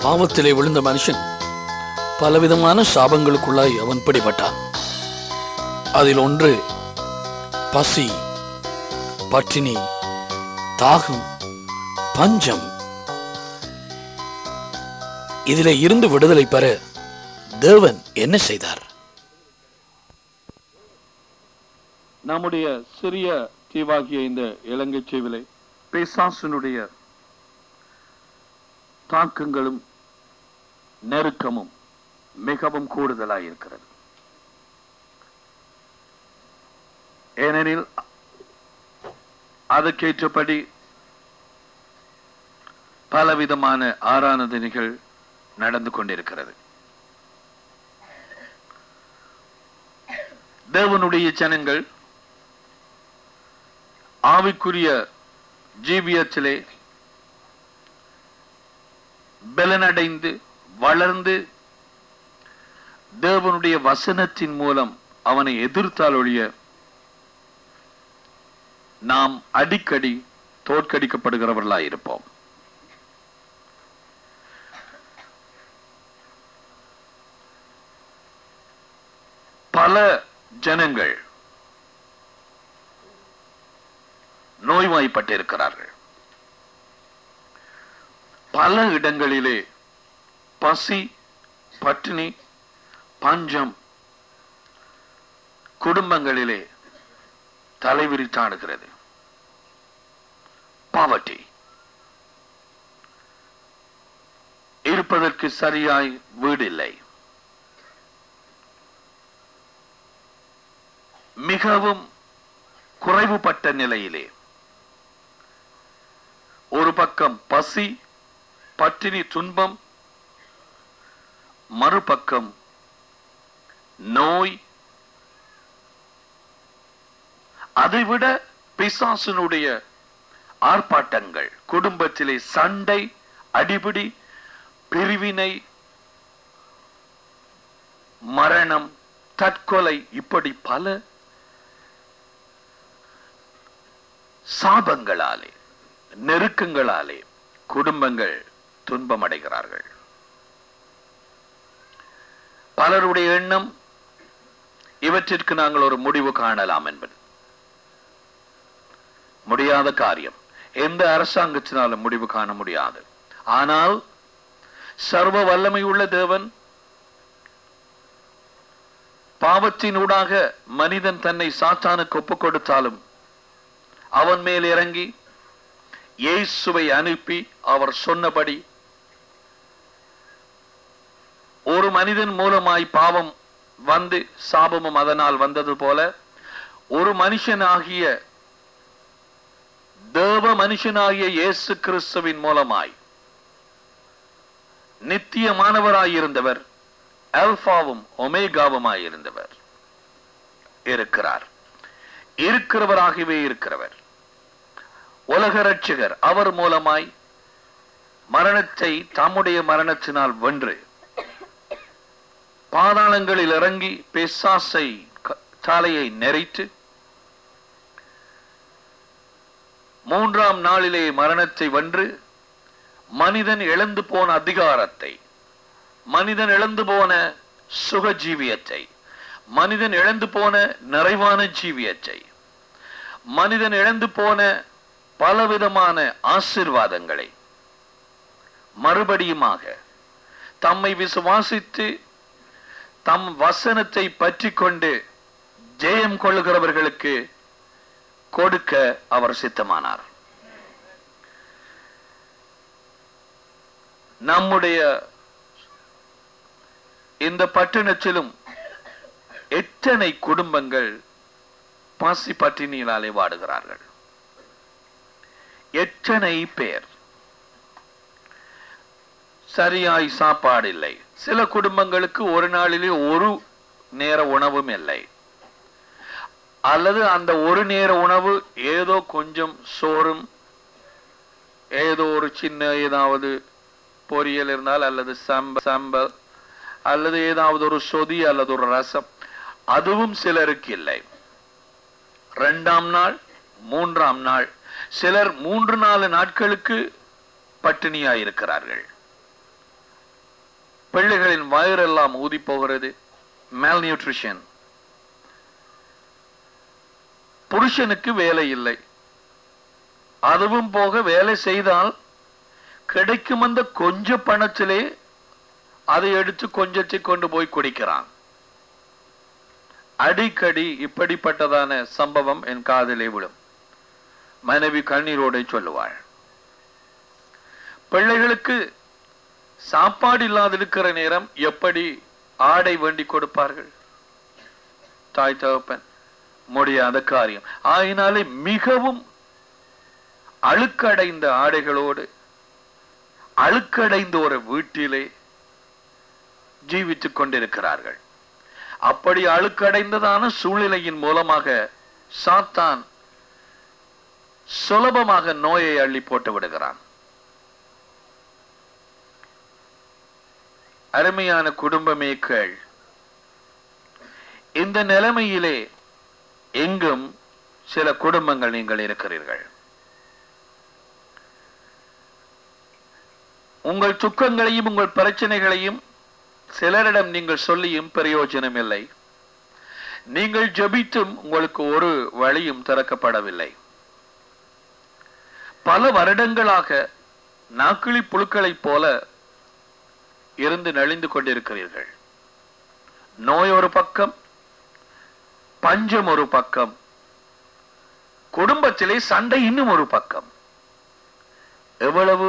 பாவத்திலே விழுந்த மனுஷன் பலவிதமான சாபங்களுக்குள்ளாய் அவன் பிடிபட்டான் அதில் ஒன்று பசி பட்டினி தாகம் பஞ்சம் இதிலே இருந்து விடுதலை பெற தேவன் என்ன செய்தார் நம்முடைய சிறிய தீவாகிய இந்த இலங்கை தீவிலே பிசாசினுடைய தாக்கங்களும் நெருக்கமும் மிகவும் கூடுதலாய் இருக்கிறது ஏனெனில் அதற்கேற்றபடி பலவிதமான ஆராதனைகள் நடந்து கொண்டிருக்கிறது தேவனுடைய ஜனங்கள் ஆவிக்குரிய ஜீவியத்திலே பலனடைந்து வளர்ந்து தேவனுடைய வசனத்தின் மூலம் அவனை எதிர்த்தால் ஒழிய நாம் அடிக்கடி தோற்கடிக்கப்படுகிறவர்களாய் இருப்போம் பல ஜனங்கள் நோய்வாய்ப்பட்டிருக்கிறார்கள் பல இடங்களிலே பசி பட்டினி பஞ்சம் குடும்பங்களிலே தலைவிரித்தாடுகிறது பாவட்டி இருப்பதற்கு சரியாய் வீடு இல்லை மிகவும் குறைவுபட்ட நிலையிலே ஒரு பக்கம் பசி பட்டினி துன்பம் மறுபக்கம் நோய் அதைவிட பிசாசினுடைய ஆர்ப்பாட்டங்கள் குடும்பத்திலே சண்டை அடிபிடி பிரிவினை மரணம் தற்கொலை இப்படி பல சாபங்களாலே நெருக்கங்களாலே குடும்பங்கள் துன்பமடைகிறார்கள் பலருடைய எண்ணம் இவற்றிற்கு நாங்கள் ஒரு முடிவு காணலாம் என்பது முடியாத காரியம் எந்த அரசாங்கத்தினாலும் முடிவு காண முடியாது ஆனால் சர்வ வல்லமை உள்ள தேவன் பாவத்தினூடாக மனிதன் தன்னை சாத்தானுக்கு ஒப்புக் கொடுத்தாலும் அவன் மேல் இறங்கி இயேசுவை அனுப்பி அவர் சொன்னபடி ஒரு மனிதன் மூலமாய் பாவம் வந்து சாபமும் அதனால் வந்தது போல ஒரு மனுஷனாகிய தேவ மனுஷனாகிய இயேசு கிறிஸ்துவின் மூலமாய் நித்தியமானவராயிருந்தவர் அல்பாவும் ஒமேகாவுமாயிருந்தவர் இருக்கிறார் இருக்கிறவராகவே இருக்கிறவர் உலக ரட்சகர் அவர் மூலமாய் மரணத்தை தம்முடைய மரணத்தினால் வென்று பாதாளங்களில் இறங்கி பிசாசை க- தலையை நெறித்து மூன்றாம் நாளிலே மரணத்தை வென்று மனிதன் இழந்து போன அதிகாரத்தை மனிதன் இழந்து போன சுக ஜீவியத்தை மனிதன் இழந்து போன நிறைவான ஜீவியத்தை மனிதன் இழந்து போன பலவிதமான ஆசீர்வாதங்களை மறுபடியுமாக தம்மை விசுவாசித்து தம் வசனத்தை பற்றி கொண்டு ஜெயம் கொள்ளுகிறவர்களுக்கு கொடுக்க அவர் சித்தமானார் நம்முடைய இந்த பட்டணத்திலும் எத்தனை குடும்பங்கள் பசி பட்டினியினாலே வாடுகிறார்கள் எத்தனை பேர் சரியாய் சாப்பாடு இல்லை சில குடும்பங்களுக்கு ஒரு நாளிலே ஒரு நேர உணவும் இல்லை அல்லது அந்த ஒரு நேர உணவு ஏதோ கொஞ்சம் சோறும் ஏதோ ஒரு சின்ன ஏதாவது பொரியல் இருந்தால் அல்லது சம்ப சம்பல் அல்லது ஏதாவது ஒரு சொதி அல்லது ஒரு ரசம் அதுவும் சிலருக்கு இல்லை இரண்டாம் நாள் மூன்றாம் நாள் சிலர் மூன்று நாலு நாட்களுக்கு பட்டினியாய் இருக்கிறார்கள் பிள்ளைகளின் வயிறெல்லாம் ஊதி போகிறது மேல் நியூட்ரிஷன் புருஷனுக்கு வேலை இல்லை அதுவும் போக வேலை செய்தால் கிடைக்கும் அந்த கொஞ்ச பணத்திலே அதை எடுத்து கொஞ்சத்தை கொண்டு போய் குடிக்கிறான் அடிக்கடி இப்படிப்பட்டதான சம்பவம் என் காதிலே விழும் மனைவி கண்ணீரோட சொல்லுவாள் பிள்ளைகளுக்கு சாப்பாடு இல்லாதிருக்கிற நேரம் எப்படி ஆடை வேண்டி கொடுப்பார்கள் தாய் தகப்பன் முடியாத காரியம் ஆயினாலே மிகவும் அழுக்கடைந்த ஆடைகளோடு அழுக்கடைந்த ஒரு வீட்டிலே ஜீவித்துக் கொண்டிருக்கிறார்கள் அப்படி அழுக்கடைந்ததான சூழ்நிலையின் மூலமாக சாத்தான் சுலபமாக நோயை அள்ளி போட்டு விடுகிறான் அருமையான குடும்பமே கேள் இந்த நிலைமையிலே எங்கும் சில குடும்பங்கள் நீங்கள் இருக்கிறீர்கள் உங்கள் துக்கங்களையும் உங்கள் பிரச்சனைகளையும் சிலரிடம் நீங்கள் சொல்லியும் பிரயோஜனம் இல்லை நீங்கள் ஜெபித்தும் உங்களுக்கு ஒரு வழியும் திறக்கப்படவில்லை பல வருடங்களாக நாக்கிளி புழுக்களைப் போல இருந்து நலிந்து கொண்டிருக்கிறீர்கள் நோய் ஒரு பக்கம் பஞ்சம் ஒரு பக்கம் குடும்பத்திலே சண்டை இன்னும் ஒரு பக்கம் எவ்வளவு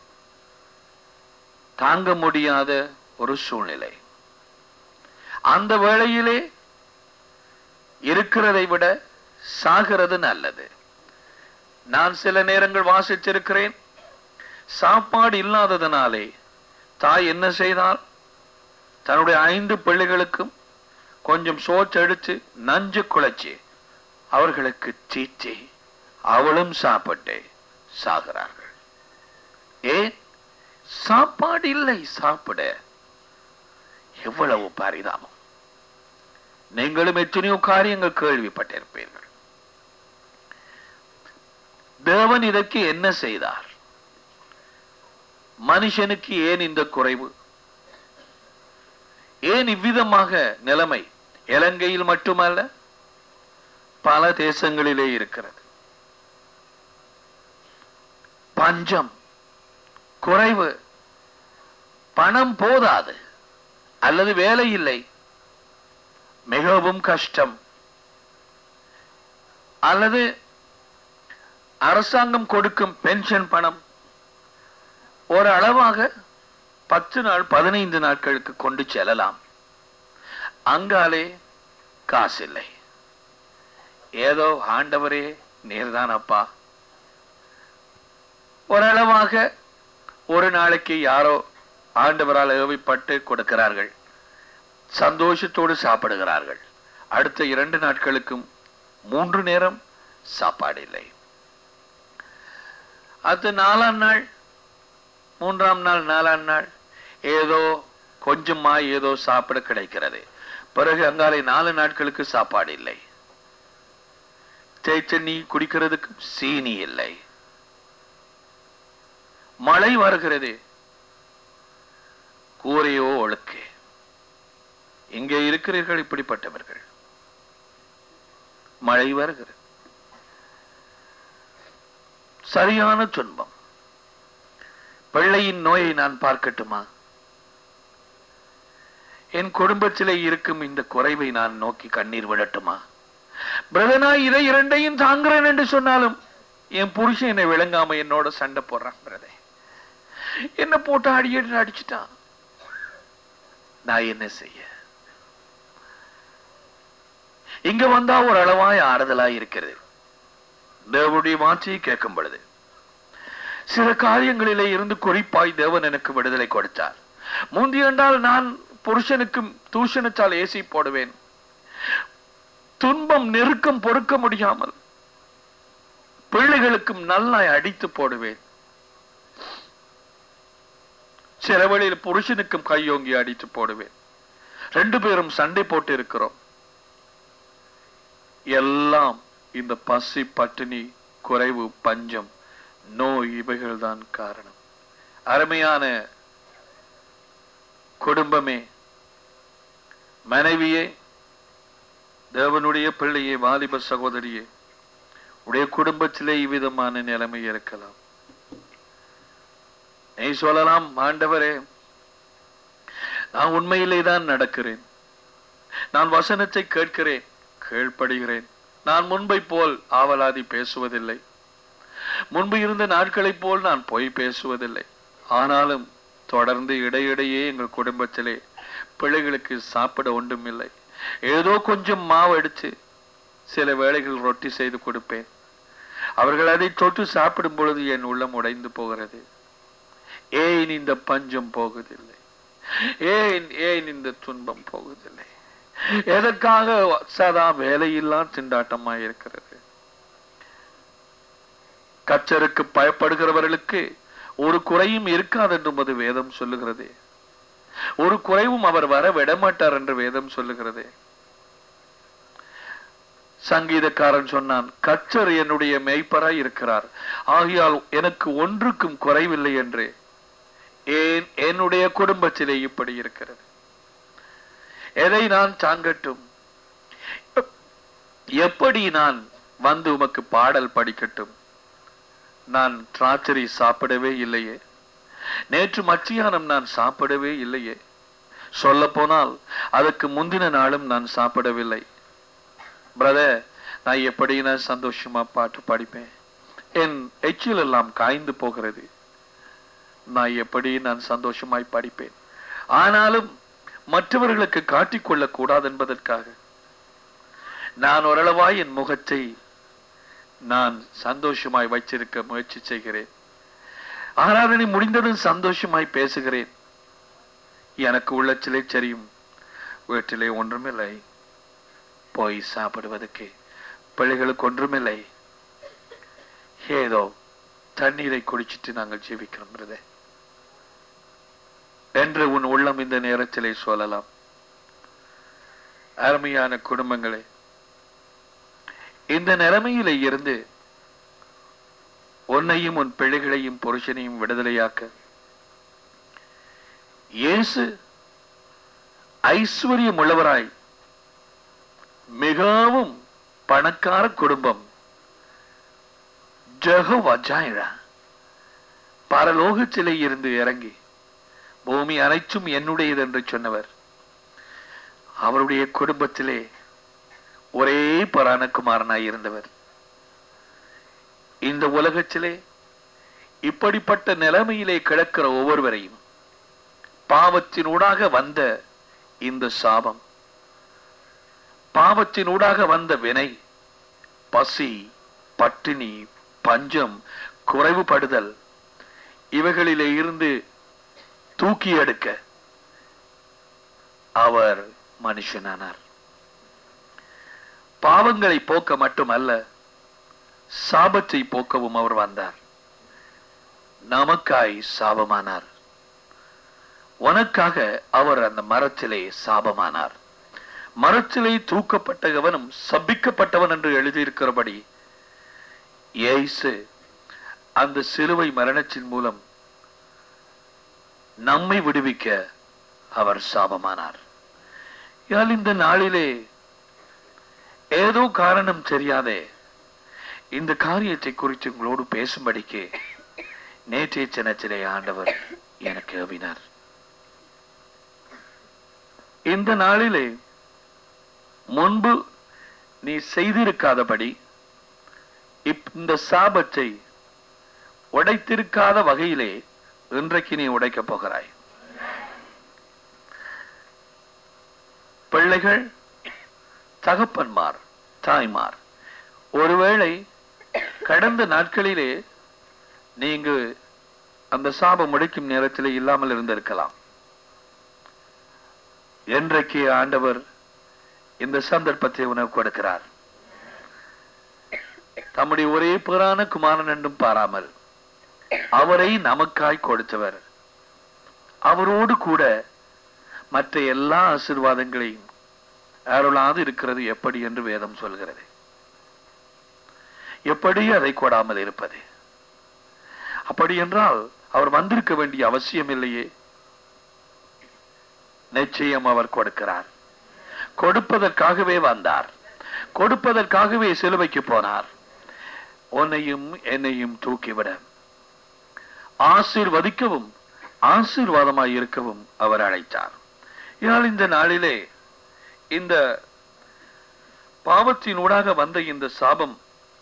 தாங்க முடியாத ஒரு சூழ்நிலை அந்த வேளையிலே இருக்கிறதை விட சாகிறது நல்லது நான் சில நேரங்கள் வாசிச்சிருக்கிறேன் சாப்பாடு இல்லாததனாலே தாய் என்ன செய்தால் தன்னுடைய ஐந்து பிள்ளைகளுக்கும் கொஞ்சம் சோற்றெடுத்து நஞ்சு குழைச்சி அவர்களுக்கு தீச்சி அவளும் சாப்பிட்டு சாகிறார்கள் ஏன் சாப்பாடு இல்லை சாப்பிட எவ்வளவு பரிதாபம் நீங்களும் எத்தனையோ காரியங்கள் கேள்விப்பட்டிருப்பீர்கள் தேவன் இதற்கு என்ன செய்தார் மனுஷனுக்கு ஏன் இந்த குறைவு ஏன் இவ்விதமாக நிலைமை இலங்கையில் மட்டுமல்ல பல தேசங்களிலே இருக்கிறது பஞ்சம் குறைவு பணம் போதாது அல்லது வேலை இல்லை மிகவும் கஷ்டம் அல்லது அரசாங்கம் கொடுக்கும் பென்ஷன் பணம் ஒரு அளவாக பத்து நாள் பதினைந்து நாட்களுக்கு கொண்டு செல்லலாம் அங்காலே காசில்லை ஏதோ ஆண்டவரே நீர்தான் அப்பா ஓரளவாக ஒரு நாளைக்கு யாரோ ஆண்டவரால் ஏவிப்பட்டு கொடுக்கிறார்கள் சந்தோஷத்தோடு சாப்பிடுகிறார்கள் அடுத்த இரண்டு நாட்களுக்கும் மூன்று நேரம் சாப்பாடு இல்லை அடுத்த நாலாம் நாள் மூன்றாம் நாள் நாலாம் நாள் ஏதோ கொஞ்சமா ஏதோ சாப்பிட கிடைக்கிறது பிறகு அங்காலை நாலு நாட்களுக்கு சாப்பாடு இல்லை தேய்ச்சண்ணி குடிக்கிறதுக்கு சீனி இல்லை மழை வருகிறது கூரையோ ஒழுக்கே இங்கே இருக்கிறீர்கள் இப்படிப்பட்டவர்கள் மழை வருகிறது சரியான துன்பம் பிள்ளையின் நோயை நான் பார்க்கட்டுமா என் குடும்பத்திலே இருக்கும் இந்த குறைவை நான் நோக்கி கண்ணீர் விடட்டுமா பிரதனா இதை இரண்டையும் தாங்குறேன் என்று சொன்னாலும் என் புருஷன் என்னை விளங்காம என்னோட சண்டை போடுறான் பிரதே என்ன போட்டு அடியடி அடிச்சுட்டான் நான் என்ன செய்ய இங்க வந்தா ஒரு அளவாய் ஆறுதலாய் இருக்கிறது தேவனுடைய வார்த்தையை கேட்கும் பொழுது சில காரியங்களிலே இருந்து குறிப்பாய் தேவன் எனக்கு விடுதலை கொடுத்தார் முந்தியண்டால் நான் புருஷனுக்கும் தூஷணத்தால் ஏசி போடுவேன் துன்பம் நெருக்கம் பொறுக்க முடியாமல் பிள்ளைகளுக்கும் நல்லாய் அடித்து போடுவேன் சில வேளையில் புருஷனுக்கும் கையோங்கி அடித்து போடுவேன் ரெண்டு பேரும் சண்டை போட்டு இருக்கிறோம் எல்லாம் இந்த பசி பட்டினி குறைவு பஞ்சம் நோய் இவைகள் தான் காரணம் அருமையான குடும்பமே மனைவியே தேவனுடைய பிள்ளையே வாலிப சகோதரியே உடைய குடும்பத்திலே இவ்விதமான நிலைமை இருக்கலாம் நீ சொல்லலாம் ஆண்டவரே நான் உண்மையிலே தான் நடக்கிறேன் நான் வசனத்தை கேட்கிறேன் கீழ்ப்படுகிறேன் நான் முன்பை போல் ஆவலாதி பேசுவதில்லை முன்பு இருந்த நாட்களைப் போல் நான் பொய் பேசுவதில்லை ஆனாலும் தொடர்ந்து இடையிடையே எங்கள் குடும்பத்திலே பிள்ளைகளுக்கு சாப்பிட ஒன்றுமில்லை ஏதோ கொஞ்சம் மாவு அடிச்சு சில வேளைகள் ரொட்டி செய்து கொடுப்பேன் அவர்கள் அதை தொட்டு சாப்பிடும் பொழுது என் உள்ளம் உடைந்து போகிறது ஏன் இந்த பஞ்சம் போகுதில்லை ஏன் ஏன் இந்த துன்பம் போகுதில்லை எதற்காக சதா வேலையில்லா திண்டாட்டமா இருக்கிறது கச்சருக்கு பயப்படுகிறவர்களுக்கு ஒரு குறையும் இருக்காது என்று மது வேதம் சொல்லுகிறது ஒரு குறைவும் அவர் வர விடமாட்டார் என்று வேதம் சொல்லுகிறது சங்கீதக்காரன் சொன்னான் கச்சர் என்னுடைய மெய்ப்பராய் இருக்கிறார் ஆகையால் எனக்கு ஒன்றுக்கும் குறைவில்லை என்று ஏன் என்னுடைய குடும்பத்திலே இப்படி இருக்கிறது எதை நான் தாங்கட்டும் எப்படி நான் வந்து உமக்கு பாடல் படிக்கட்டும் நான் திராட்சரி சாப்பிடவே இல்லையே நேற்று மத்தியானம் நான் சாப்பிடவே இல்லையே சொல்ல போனால் அதுக்கு முந்தின நாளும் நான் சாப்பிடவில்லை பிரதர் நான் எப்படி நான் சந்தோஷமா பாட்டு படிப்பேன் என் எச்சில் எல்லாம் காய்ந்து போகிறது நான் எப்படி நான் சந்தோஷமாய் படிப்பேன் ஆனாலும் மற்றவர்களுக்கு காட்டிக்கொள்ள கூடாது என்பதற்காக நான் ஓரளவாய் என் முகத்தை நான் சந்தோஷமாய் வைச்சிருக்க முயற்சி செய்கிறேன் ஆராதனை முடிந்ததும் சந்தோஷமாய் பேசுகிறேன் எனக்கு உள்ளச்சிலே சரியும் வீட்டிலே ஒன்றுமில்லை போய் சாப்பிடுவதற்கு பிள்ளைகளுக்கு ஒன்றுமில்லை ஏதோ தண்ணீரை குடிச்சிட்டு நாங்கள் ஜீவிக்கிறோம் பிரதே என்று உன் உள்ளம் இந்த நேரத்திலே சொல்லலாம் அருமையான குடும்பங்களே இந்த நிலைமையிலே இருந்து உன்னையும் உன் பிள்ளைகளையும் புருஷனையும் விடுதலையாக்க இயேசு ஐஸ்வர்யம் உள்ளவராய் மிகவும் பணக்கார குடும்பம் ஜெகோவா ஜாயிரா பரலோகத்திலே இருந்து இறங்கி பூமி அனைத்தும் என்னுடையது என்று சொன்னவர் அவருடைய குடும்பத்திலே ஒரே பராணகுமாரனாய் இருந்தவர் இந்த உலகத்திலே இப்படிப்பட்ட நிலைமையிலே கிடக்கிற ஒவ்வொருவரையும் பாவத்தினூடாக வந்த இந்த சாபம் பாவத்தினூடாக வந்த வினை பசி பட்டினி பஞ்சம் குறைவுபடுதல் இவைகளிலே இருந்து தூக்கி எடுக்க அவர் மனுஷனானார் பாவங்களை போக்க மட்டுமல்ல சாபத்தை போக்கவும் அவர் வந்தார் நமக்காய் சாபமானார் உனக்காக அவர் அந்த மரத்திலே சாபமானார் மரத்திலே தூக்கப்பட்டவனும் சபிக்கப்பட்டவன் என்று எழுதியிருக்கிறபடி இயேசு அந்த சிலுவை மரணத்தின் மூலம் நம்மை விடுவிக்க அவர் சாபமானார் யால் இந்த நாளிலே ஏதோ காரணம் தெரியாதே இந்த காரியத்தை குறித்து உங்களோடு பேசும்படிக்கு நேற்றைய தினத்திலே ஆண்டவர் எனக்கு ஏவினார் இந்த நாளிலே முன்பு நீ செய்திருக்காதபடி இப்- இந்த சாபத்தை உடைத்திருக்காத வகையிலே இன்றைக்கு நீ உடைக்கப் போகிறாய் பிள்ளைகள் தகப்பன்மார் தாய்மார் ஒருவேளை கடந்த நாட்களிலே நீங்க அந்த சாபம் உடைக்கும் நேரத்திலே இல்லாமல் இருந்திருக்கலாம் என்றைக்கு ஆண்டவர் இந்த சந்தர்ப்பத்தை உனக்கு கொடுக்கிறார் தம்முடைய ஒரே பேரான குமாரன் என்றும் பாராமல் அவரை நமக்காய் கொடுத்தவர் அவரோடு கூட மற்ற எல்லா ஆசீர்வாதங்களையும் அருளாது இருக்கிறது எப்படி என்று வேதம் சொல்கிறது எப்படி அதை கொடாமல் இருப்பது அப்படி என்றால் அவர் வந்திருக்க வேண்டிய அவசியம் இல்லையே நிச்சயம் அவர் கொடுக்கிறார் கொடுப்பதற்காகவே வந்தார் கொடுப்பதற்காகவே சிலுவைக்கு போனார் உன்னையும் என்னையும் தூக்கிவிட ஆசீர்வதிக்கவும் ஆசீர்வாதமாய் இருக்கவும் அவர் அழைத்தார் இதனால் இந்த நாளிலே இந்த பாவத்தின் ஊடாக வந்த இந்த சாபம்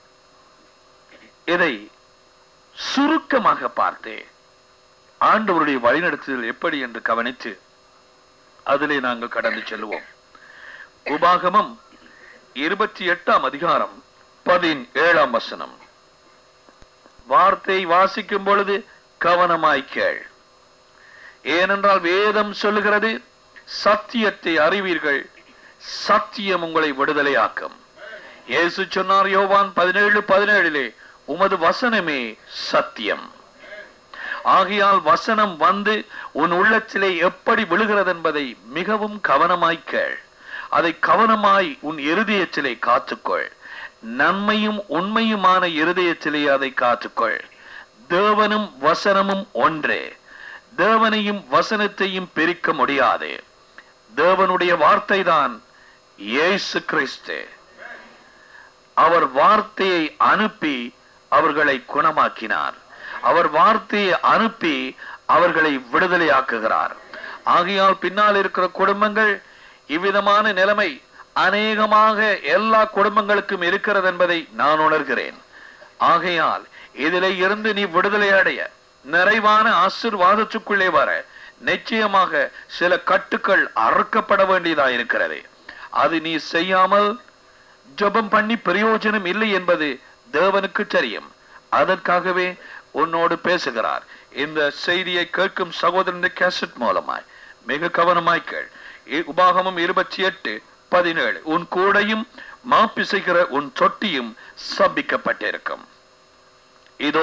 இதை சுருக்கமாக பார்த்தே ஆண்டவருடைய வழிநடத்துதல் எப்படி என்று கவனித்து அதிலே நாங்கள் கடந்து செல்வோம் உபாகமம் இருபத்தி எட்டாம் அதிகாரம் பதினேழாம் வசனம் வார்த்தை வாசிக்கும் பொழுது கவனமாய் கேள் ஏனென்றால் வேதம் சொல்லுகிறது சத்தியத்தை அறிவீர்கள் சத்தியம் உங்களை விடுதலையாக்கும் இயேசு சொன்னார் யோவான் பதினேழு பதினேழிலே உமது வசனமே சத்தியம் ஆகையால் வசனம் வந்து உன் உள்ளத்திலே எப்படி விழுகிறது என்பதை மிகவும் கவனமாய் கேள் அதை கவனமாய் உன் இருதயத்திலே காத்துக்கொள் நன்மையும் உண்மையுமான இருதயத்திலே அதை காத்துக்கொள் தேவனும் வசனமும் ஒன்றே தேவனையும் வசனத்தையும் பிரிக்க முடியாது தேவனுடைய வார்த்தை தான் இயேசு கிறிஸ்து அவர் வார்த்தையை அனுப்பி அவர்களை குணமாக்கினார் அவர் வார்த்தையை அனுப்பி அவர்களை விடுதலையாக்குகிறார் ஆகையால் பின்னால் இருக்கிற குடும்பங்கள் இவ்விதமான நிலைமை அநேகமாக எல்லா குடும்பங்களுக்கும் இருக்கிறது என்பதை நான் உணர்கிறேன் ஆகையால் இதிலே இருந்து நீ விடுதலை அடைய நிறைவான ஆசிர்வாதத்துக்குள்ளே வர நிச்சயமாக சில கட்டுக்கள் அறுக்கப்பட வேண்டியதா இருக்கிறது அது நீ செய்யாமல் ஜெபம் பண்ணி பிரயோஜனம் இல்லை என்பது தேவனுக்கு தெரியும் அதற்காகவே உன்னோடு பேசுகிறார் இந்த செய்தியை கேட்கும் சகோதரன் கேசட் மூலமாய் மிக கவனமாய் கேள் இ- உபாகமம் இருபத்தி எட்டு பதினேழு உன் கூடையும் மாப்பிசைகிற உன் தொட்டியும் சபிக்கப்பட்டிருக்கும் இதோ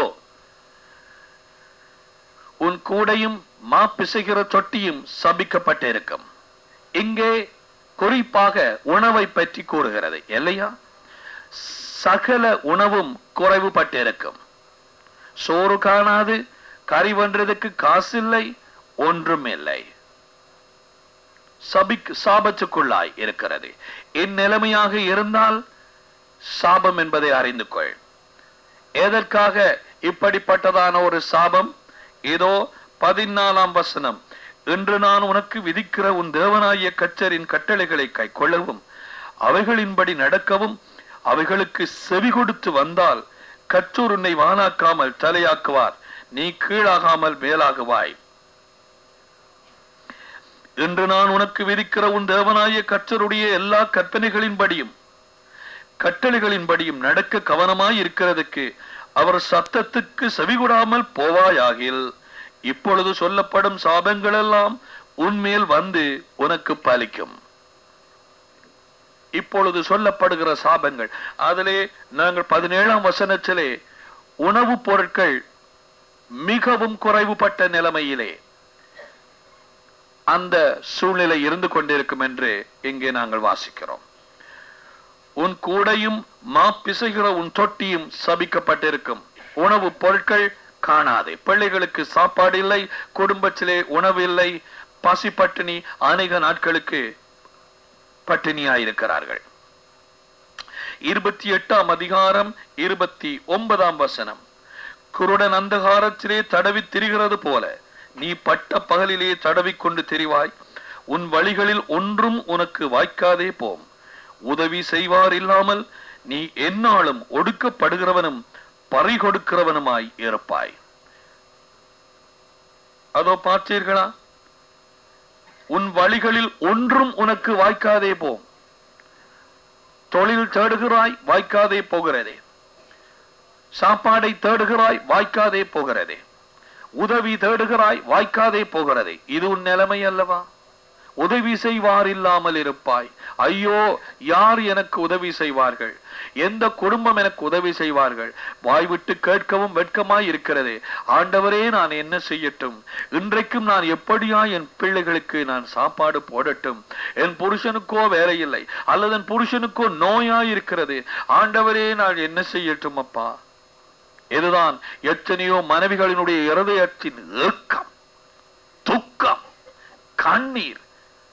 உன் கூடையும் மாப்பிசைகிற தொட்டியும் சபிக்கப்பட்டிருக்கும் இங்கே குறிப்பாக உணவை பற்றி கூறுகிறது இல்லையா சகல உணவும் குறைவுபட்டிருக்கும் சோறு காணாது கறி வென்றதுக்கு காசில்லை ஒன்றும் இல்லை சபிக் சாபத்துக்குள்ளாய் இருக்கிறது இந்நிலைமையாக இருந்தால் சாபம் என்பதை அறிந்து கொள் எதற்காக இப்படிப்பட்டதான ஒரு சாபம் இதோ பதினாலாம் வசனம் இன்று நான் உனக்கு விதிக்கிற உன் தேவனாகிய கச்சரின் கட்டளைகளை கைக்கொள்ளவும் அவைகளின்படி நடக்கவும் அவைகளுக்கு செவி கொடுத்து வந்தால் கற்றோர் உன்னை வானாக்காமல் தலையாக்குவார் நீ கீழாகாமல் மேலாகுவாய் இன்று நான் உனக்கு விதிக்கிற உன் தேவனாய கற்றருடைய எல்லா கற்பனைகளின்படியும் கட்டளைகளின்படியும் நடக்க கவனமாய் இருக்கிறதுக்கு அவர் சத்தத்துக்கு செவிகொடாமல் போவாயாகில் இப்பொழுது சொல்லப்படும் சாபங்கள் எல்லாம் உன்மேல் வந்து உனக்கு பலிக்கும் இப்பொழுது சொல்லப்படுகிற சாபங்கள் அதிலே நாங்கள் பதினேழாம் வசனத்திலே உணவுப் பொருட்கள் மிகவும் குறைவுபட்ட நிலைமையிலே அந்த சூழ்நிலை இருந்து கொண்டிருக்கும் என்று இங்கே நாங்கள் வாசிக்கிறோம் உன் கூடையும் மாப்பிசைகிற உன் தொட்டியும் சபிக்கப்பட்டிருக்கும் உணவுப் பொருட்கள் காணாது பிள்ளைகளுக்கு சாப்பாடு இல்லை குடும்பத்திலே உணவு இல்லை பசி பட்டினி அநேக நாட்களுக்கு பட்டினியாயிருக்கிறார்கள் இருபத்தி எட்டாம் அதிகாரம் இருபத்தி ஒன்பதாம் வசனம் குருடன் அந்தகாரத்திலே தடவி திரிகிறது போல நீ பட்ட பகலிலே தடவிக் கொண்டு திரிவாய் உன் வழிகளில் ஒன்றும் உனக்கு வாய்க்காதே போம் உதவி செய்வார் இல்லாமல் நீ எந்நாளும் ஒடுக்கப்படுகிறவனும் பறி கொடுக்கிறவனுமாய் இருப்பாய் அதோ பார்த்தீர்களா உன் வழிகளில் ஒன்றும் உனக்கு வாய்க்காதே போம் தொழில் தேடுகிறாய் வாய்க்காதே போகிறதே சாப்பாடை தேடுகிறாய் வாய்க்காதே போகிறதே உதவி தேடுகிறாய் வாய்க்காதே போகிறதே இது உன் நிலைமை அல்லவா உதவி செய்வார் இல்லாமல் இருப்பாய் ஐயோ யார் எனக்கு உதவி செய்வார்கள் எந்த குடும்பம் எனக்கு உதவி செய்வார்கள் வாய்விட்டு கேட்கவும் வெட்கமாய் இருக்கிறது ஆண்டவரே நான் என்ன செய்யட்டும் இன்றைக்கும் நான் எப்படியா என் பிள்ளைகளுக்கு நான் சாப்பாடு போடட்டும் என் புருஷனுக்கோ வேலை இல்லை அல்லது என் புருஷனுக்கோ நோயாய் இருக்கிறது ஆண்டவரே நான் என்ன செய்யட்டும் அப்பா இதுதான் எத்தனையோ மனைவிகளினுடைய இருதயத்தின் ஏக்கம் துக்கம் கண்ணீர்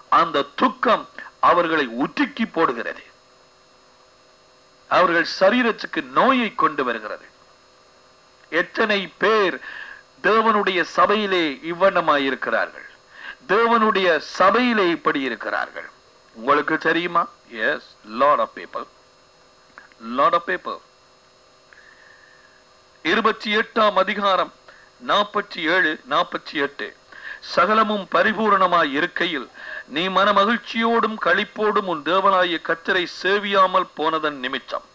அந்த துக்கம் அவர்களை உற்றுக்கி போடுகிறது அவர்கள் சரீரத்துக்கு நோயை கொண்டு வருகிறது எத்தனை பேர் தேவனுடைய சபையிலே இவ்வண்ணமாய் இருக்கிறார்கள் தேவனுடைய சபையிலே இப்படி இருக்கிறார்கள் உங்களுக்கு தெரியுமா yes lot of people lot of people இருபத்தி எட்டாம் அதிகாரம் நாற்பத்தி ஏழு நாற்பத்தி எட்டு சகலமும் பரிபூரணமாய் இருக்கையில் நீ மன மகிழ்ச்சியோடும் களிப்போடும் உன் தேவனாய கத்தரை சேவியாமல் போனதன் நிமித்தம்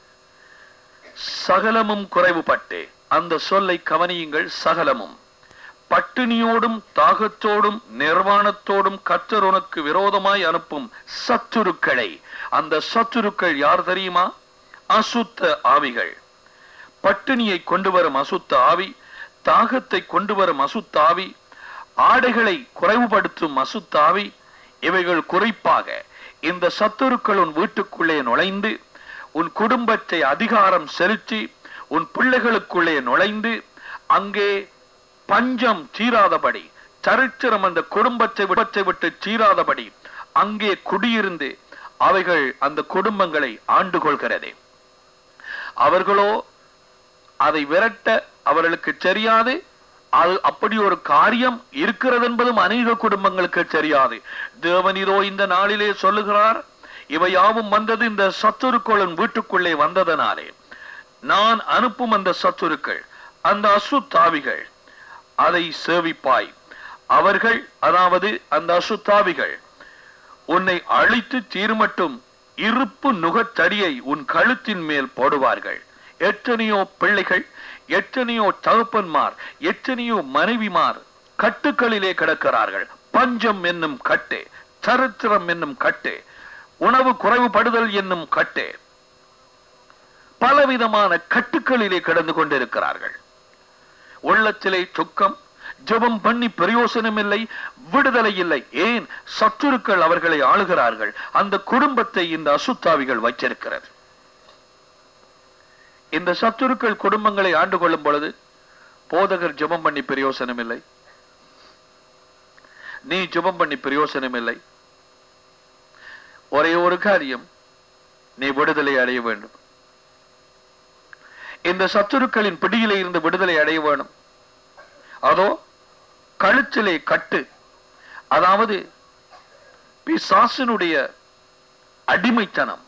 சகலமும் குறைவுபட்டே அந்த சொல்லை கவனியுங்கள் சகலமும் பட்டினியோடும் தாகத்தோடும் நிர்வாணத்தோடும் கத்தர் உனக்கு விரோதமாய் அனுப்பும் சத்துருக்களை அந்த சத்துருக்கள் யார் தெரியுமா அசுத்த ஆவிகள் பட்டினியை கொண்டு வரும் அசுத்த ஆவி தாகத்தை கொண்டு வரும் அசுத்த ஆவி ஆடைகளை குறைவுபடுத்தும் அசுத்த ஆவி இவைகள் குறிப்பாக இந்த சத்துருக்கள் உன் வீட்டுக்குள்ளே நுழைந்து உன் குடும்பத்தை அதிகாரம் செலுத்தி உன் பிள்ளைகளுக்குள்ளே நுழைந்து அங்கே பஞ்சம் தீராதபடி சரித்திரம் அந்த குடும்பத்தை விடத்தை விட்டு தீராதபடி அங்கே குடியிருந்து அவைகள் அந்த குடும்பங்களை ஆண்டு கொள்கிறதே அவர்களோ அதை விரட்ட அவர்களுக்கு தெரியாது அது அப்படி ஒரு காரியம் இருக்கிறது என்பதும் அநேக குடும்பங்களுக்கு தெரியாது தேவன் இதோ இந்த நாளிலே சொல்லுகிறார் இவை யாவும் வந்தது இந்த சத்துருக்களின் வீட்டுக்குள்ளே வந்ததனாலே நான் அனுப்பும் அந்த சத்துருக்கள் அந்த அசுத்தாவிகள் அதை சேவிப்பாய் அவர்கள் அதாவது அந்த அசுத்தாவிகள் உன்னை அழித்து தீர்மட்டும் இருப்பு நுகத்தடியை உன் கழுத்தின் மேல் போடுவார்கள் எத்தனையோ பிள்ளைகள் எத்தனையோ தகப்பன்மார் எத்தனையோ மனைவிமார் கட்டுக்களிலே கிடக்கிறார்கள் பஞ்சம் என்னும் கட்டு சரித்திரம் என்னும் கட்டு உணவு குறைவுபடுதல் என்னும் கட்டு பலவிதமான கட்டுக்களிலே கிடந்து கொண்டிருக்கிறார்கள் உள்ளத்திலே துக்கம் ஜெபம் பண்ணி பிரயோசனம் இல்லை விடுதலை இல்லை ஏன் சத்துருக்கள் அவர்களை ஆளுகிறார்கள் அந்த குடும்பத்தை இந்த அசுத்தாவிகள் வைத்திருக்கிறது இந்த சத்துருக்கள் குடும்பங்களை ஆண்டு கொள்ளும் பொழுது போதகர் ஜெபம் பண்ணி பிரயோசனம் இல்லை நீ ஜெபம் பண்ணி பிரயோசனம் இல்லை ஒரே ஒரு காரியம் நீ விடுதலை அடைய வேண்டும் இந்த சத்துருக்களின் பிடியிலே இருந்து விடுதலை அடைய வேணும் அதோ கழுத்திலே கட்டு அதாவது பிசாசினுடைய அடிமைத்தனம்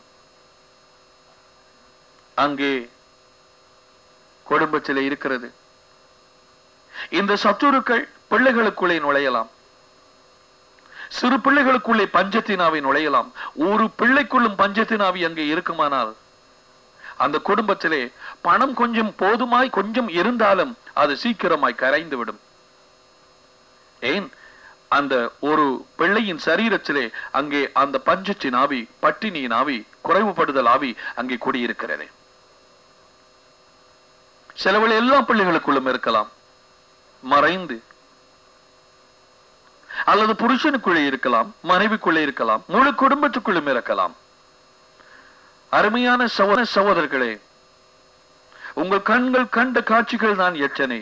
அங்கே குடும்பத்திலே இருக்கிறது இந்த சத்துருக்கள் பிள்ளைகளுக்குள்ளே நுழையலாம் சிறு பிள்ளைகளுக்குள்ளே பஞ்சத்தினாவை நுழையலாம் ஒரு பிள்ளைக்குள்ளும் பஞ்சத்தினாவி அங்கே இருக்குமானால் அந்த குடும்பத்திலே பணம் கொஞ்சம் போதுமாய் கொஞ்சம் இருந்தாலும் அது சீக்கிரமாய் கரைந்து விடும் ஏன் அந்த ஒரு பிள்ளையின் சரீரத்திலே அங்கே அந்த பஞ்சத்தின் ஆவி பட்டினியின் ஆவி குறைவுபடுதல் ஆவி அங்கே குடியிருக்கிறது சிலவள் எல்லா பிள்ளைகளுக்குள்ளும் இருக்கலாம் மறைந்து அல்லது புருஷனுக்குள்ளே இருக்கலாம் மனைவிக்குள்ளே இருக்கலாம் முழு குடும்பத்துக்குள்ளும் இருக்கலாம் அருமையான சகோதர சகோதரர்களே உங்கள் கண்கள் கண்ட காட்சிகள் தான் எச்சனை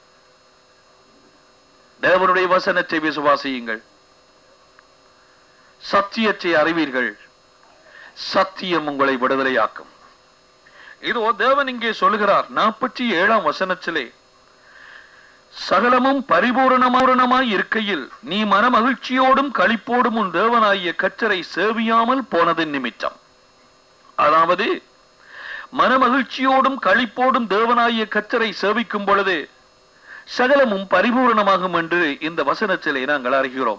தேவனுடைய வசனத்தை விசுவாசியுங்கள் சத்தியத்தை அறிவீர்கள் சத்தியம் உங்களை விடுதலையாக்கும் இதோ தேவன் இங்கே சொல்லுகிறார் நாற்பத்தி ஏழாம் வசனத்திலே சகலமும் பரிபூரணமாய் இருக்கையில் நீ மன மகிழ்ச்சியோடும் களிப்போடும் உன் தேவனாகிய கச்சரை சேவியாமல் போனதின் நிமித்தம் அதாவது மனமகிழ்ச்சியோடும் களிப்போடும் தேவனாகிய கச்சரை சேவிக்கும் பொழுது சகலமும் பரிபூரணமாகும் என்று இந்த வசனத்திலே நாங்கள் அறிகிறோம்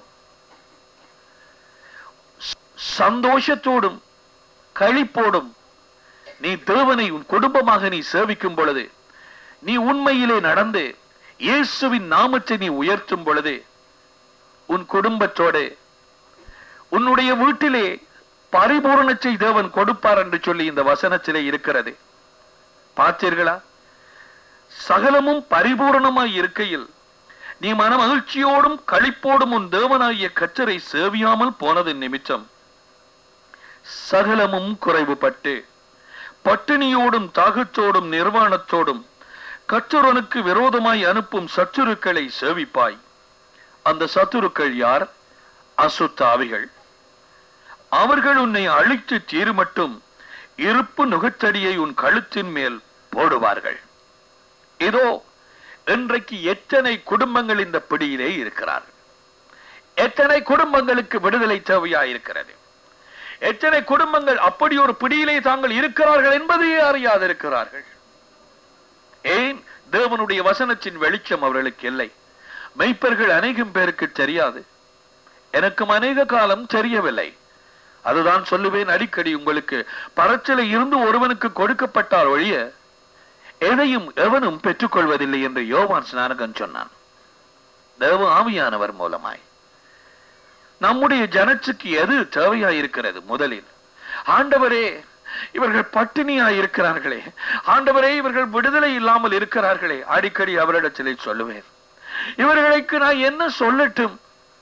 சந்தோஷத்தோடும் களிப்போடும் நீ தேவனை உன் குடும்பமாக நீ சேவிக்கும் பொழுது நீ உண்மையிலே நடந்து இயேசுவின் நாமத்தை நீ உயர்த்தும் பொழுது உன் குடும்பத்தோடு உன்னுடைய வீட்டிலே பரிபூரணத்தை தேவன் கொடுப்பார் என்று சொல்லி இந்த வசனத்திலே இருக்கிறது பார்த்தீர்களா சகலமும் பரிபூரணமாய் இருக்கையில் நீ மன மகிழ்ச்சியோடும் களிப்போடும் உன் தேவனாகிய கற்றரை சேவியாமல் போனது நிமித்தம் சகலமும் குறைவுபட்டு பட்டினியோடும் தாகத்தோடும் நிர்வாணத்தோடும் கற்றொருவனுக்கு விரோதமாய் அனுப்பும் சத்துருக்களை சேவிப்பாய் அந்த சத்துருக்கள் யார் அசுத்த ஆவிகள் அவர்கள் உன்னை அழித்து தீருமட்டும் இருப்பு நுகத்தடியை உன் கழுத்தின் மேல் போடுவார்கள் இதோ இன்றைக்கு எத்தனை குடும்பங்கள் இந்த பிடியிலே இருக்கிறார்கள் எத்தனை குடும்பங்களுக்கு விடுதலை தேவையா இருக்கிறது எத்தனை குடும்பங்கள் அப்படி ஒரு பிடியிலே தாங்கள் இருக்கிறார்கள் என்பதையே அறியாதிருக்கிறார்கள் ஏன் தேவனுடைய வசனத்தின் வெளிச்சம் அவர்களுக்கு இல்லை மெய்ப்பர்கள் அநேகம் பேருக்கு தெரியாது எனக்கும் அநேக காலம் தெரியவில்லை அதுதான் சொல்லுவேன் அடிக்கடி உங்களுக்கு பரச்சலை இருந்து ஒருவனுக்கு கொடுக்கப்பட்டால் ஒழிய எதையும் எவனும் பெற்றுக்கொள்வதில்லை என்று யோவான் ஸ்நானகன் சொன்னான் தேவ ஆவியானவர் மூலமாய் நம்முடைய ஜனத்துக்கு எது தேவையாயிருக்கிறது முதலில் ஆண்டவரே இவர்கள் பட்டினியாய் இருக்கிறார்களே ஆண்டவரே இவர்கள் விடுதலை இல்லாமல் இருக்கிறார்களே அடிக்கடி அவரிடத்திலே சொல்லுவேன் இவர்களுக்கு நான் என்ன சொல்லட்டும்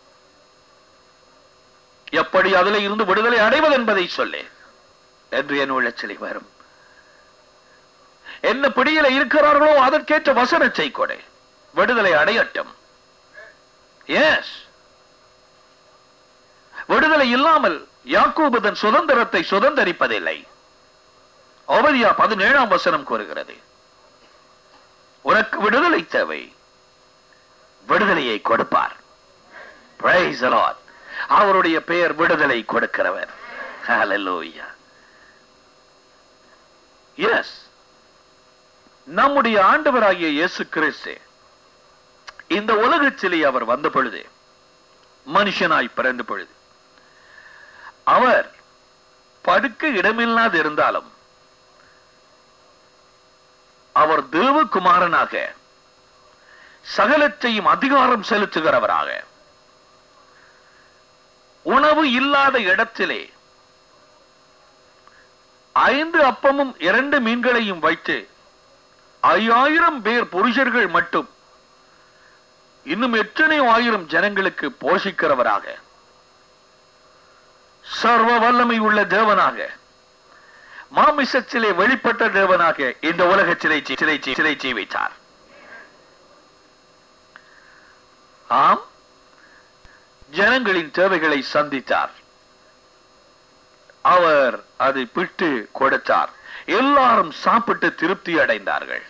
எப்படி அதில் இருந்து விடுதலை அடைவது என்பதை சொல்லு என்று என் உள்ளச்சிலை வரும் என்ன பிடியில இருக்கிறார்களோ அதற்கேற்ற வசனத்தை கொடை விடுதலை அடையட்டும் எஸ் விடுதலை இல்லாமல் யாக்கூபு தன் சுதந்திரத்தை சுதந்திரிப்பதில்லை ஓபதியா பதினேழாம் வசனம் கூறுகிறது உனக்கு விடுதலை தேவை விடுதலையை கொடுப்பார் Praise the Lord. அவருடைய பெயர் விடுதலை கொடுக்கிறவர் Hallelujah. Yes. நம்முடைய ஆண்டவராகிய இயேசு கிறிஸ்து இந்த உலகத்திலே அவர் வந்த பொழுது மனுஷனாய் பிறந்த பொழுது அவர் படுக்க இடமில்லாது இருந்தாலும் அவர் தேவகுமாரனாக சகலத்தையும் அதிகாரம் செலுத்துகிறவராக உணவு இல்லாத இடத்திலே ஐந்து அப்பமும் இரண்டு மீன்களையும் வைத்து ஐயாயிரம் பேர் புருஷர்கள் மட்டும் இன்னும் எத்தனை ஆயிரம் ஜனங்களுக்கு போஷிக்கிறவராக சர்வ வல்லமை உள்ள தேவனாக மாமிசத்திலே வெளிப்பட்ட தேவனாக இந்த உலகத்திலே சி- சிலை சி- சிலை செய்ய வைத்தார் ஆம் ஜனங்களின் தேவைகளை சந்தித்தார் அவர் அதை பிட்டு கொடுத்தார் எல்லாரும் சாப்பிட்டு திருப்தி அடைந்தார்கள்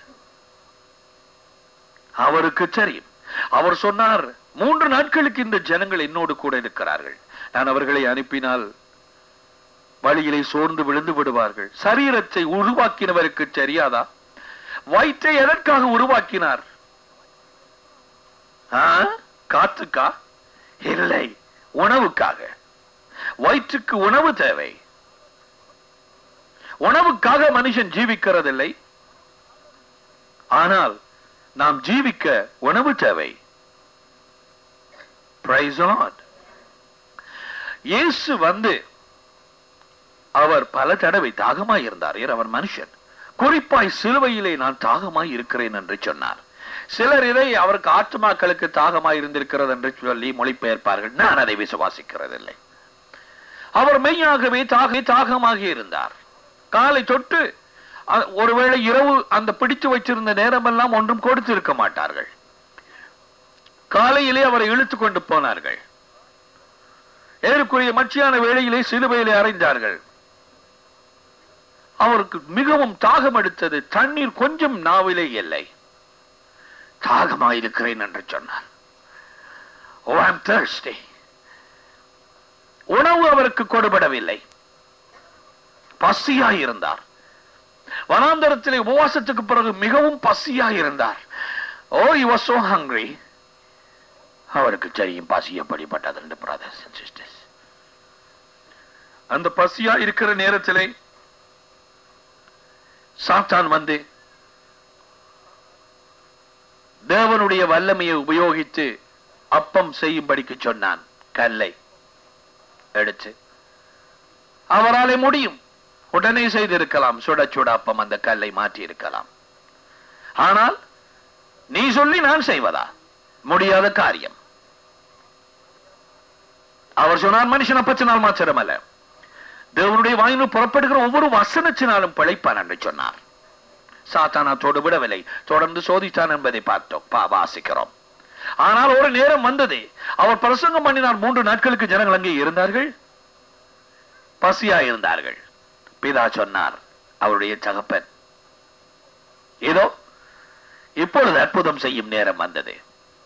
அவருக்கு தெரியும் அவர் சொன்னார் மூன்று நாட்களுக்கு இந்த ஜனங்கள் என்னோடு கூட இருக்கிறார்கள் நான் அவர்களை அனுப்பினால் வழியிலே சோர்ந்து விழுந்து விடுவார்கள் சரீரத்தை உருவாக்கினவருக்கு தெரியாதா வயிற்றை எதற்காக உருவாக்கினார் ஆ? காத்துக்கா இல்லை உணவுக்காக வயிற்றுக்கு உணவு தேவை உணவுக்காக மனுஷன் ஜீவிக்கிறதில்லை ஆனால் நாம் ஜீவிக்க உணவு தேவை Praise the Lord. இயேசு வந்து அவர் பல தடவை தாகமாய் இருந்தார் ஏன் அவர் மனுஷன் குறிப்பாய் சிலுவையிலே நான் தாகமாய் இருக்கிறேன் என்று சொன்னார் சிலர் இதை அவருக்கு ஆத்மாக்களுக்கு தாகமாய் இருந்திருக்கிறது என்று சொல்லி மொழிபெயர்ப்பார்கள் நான் அதை விசுவாசிக்கிறதில்லை அவர் மெய்யாகவே தாக தாகமாக இருந்தார் காலை தொட்டு அ- ஒருவேளை இரவு அந்த பிடித்து வச்சிருந்த நேரமெல்லாம் ஒன்றும் கொடுத்திருக்க மாட்டார்கள் காலையிலே அவரை இழுத்து கொண்டு போனார்கள் ஏறக்குரிய மச்சியான வேளையிலே சிலுவையிலே அறைந்தார்கள் அவருக்கு மிகவும் தாகம் எடுத்தது தண்ணீர் கொஞ்சம் நாவிலே இல்லை தாகமாயிருக்கிறேன் என்று சொன்னார் ஓ ஐம் thirsty உணவு அவருக்கு கொடுபடவில்லை பசியாய் இருந்தார் வனாந்தரத்திலே உபவாசத்துக்கு பிறகு மிகவும் பசியாய் இருந்தார் ஓ he was so hungry அவருக்கு தெரியும் பசி எப்படிப்பட்டது என்று brothers and sisters அந்த பசியா இருக்கிற நேரத்திலே சாத்தான் வந்து தேவனுடைய வல்லமையை உபயோகித்து அப்பம் செய்யும்படிக்கு சொன்னான் கல்லை எடுத்து அவராலே முடியும் உடனே செய்திருக்கலாம் சுட சுட அப்பம் அந்த கல்லை மாற்றி இருக்கலாம் ஆனால் நீ சொல்லி நான் செய்வதா முடியாத காரியம் அவர் சொன்னார் மனுஷன் அப்பத்தினால் மாத்திரமல்ல தேவனுடைய வாயிலில் புறப்படுகிற ஒவ்வொரு வசனத்தினாலும் பிழைப்பான் என்று சொன்னார் சாத்தானா தொடு விடவில்லை தொடர்ந்து சோதித்தான் என்பதை பார்த்தோம் பா வாசிக்கிறோம் ஆனால் ஒரு நேரம் வந்தது அவர் பிரசங்கம் பண்ணினார் மூன்று நாட்களுக்கு ஜனங்கள் அங்கே இருந்தார்கள் பசியா இருந்தார்கள் பிதா சொன்னார் அவருடைய தகப்பன் ஏதோ இப்பொழுது அற்புதம் செய்யும் நேரம் வந்தது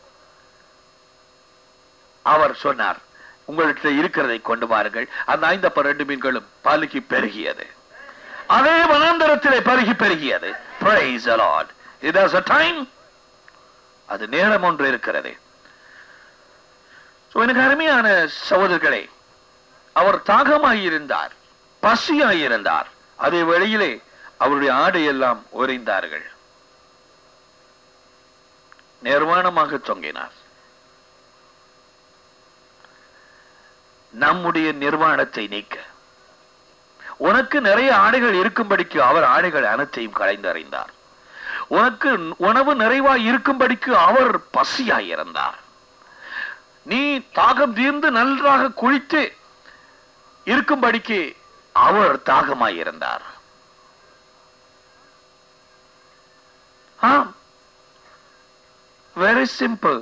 அவர் சொன்னார் உங்கள்கிட்ட இருக்கிறதை கொண்டு வாருங்கள் அந்த ஐந்தப்ப ரெண்டு மீன்களும் பலுகி பெருகியது அதே வனாந்தரத்திலே பருகி பெருகியது Praise the Lord. It has a time. அது நேரம் ஒன்று இருக்கிறது So, எனக்கு அருமையான சகோதரர்களே அவர் தாகமாயிருந்தார் பசியாயிருந்தார் அதே வேளையிலே அவருடைய ஆடையெல்லாம் உறைந்தார்கள் நிர்வாணமாக தொங்கினார் நம்முடைய நிர்வாணத்தை நீக்க உனக்கு நிறைய ஆடைகள் இருக்கும்படிக்கு அவர் ஆடைகள் அனைத்தையும் களைந்தறிந்தார் உனக்கு உணவு நிறைவாய் இருக்கும்படிக்கு அவர் பசியாய் இருந்தார் நீ தாகம் தீர்ந்து நன்றாக குளித்து இருக்கும்படிக்கு அவர் தாகமாய் இருந்தார் ஆம் வெரி சிம்பிள்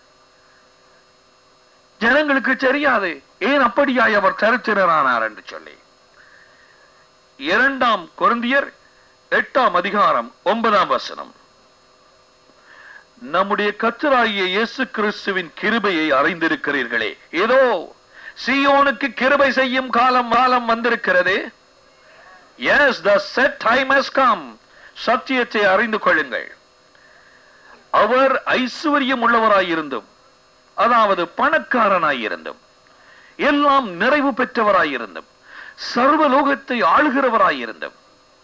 ஜனங்களுக்கு தெரியாது ஏன் அப்படியாய் அவர் சரித்திரரானார் என்று சொல்லி இரண்டாம் கொரிந்தியர் எட்டாம் அதிகாரம் ஒன்பதாம் வசனம் நம்முடைய கத்தராகிய இயேசு கிறிஸ்துவின் கிருபையை அறிந்திருக்கிறீர்களே ஏதோ சீயோனுக்கு கிருபை செய்யும் காலம் காலம் வந்திருக்கிறது yes the set time has come சத்தியத்தை அறிந்து கொள்ளுங்கள் அவர் ஐஸ்வர்யம் உள்ளவராயிருந்தும் அதாவது பணக்காரனாயிருந்தும் எல்லாம் நிறைவு பெற்றவராயிருந்தும் சர்வலோகத்தை ஆளுகிறவராயிருந்தும்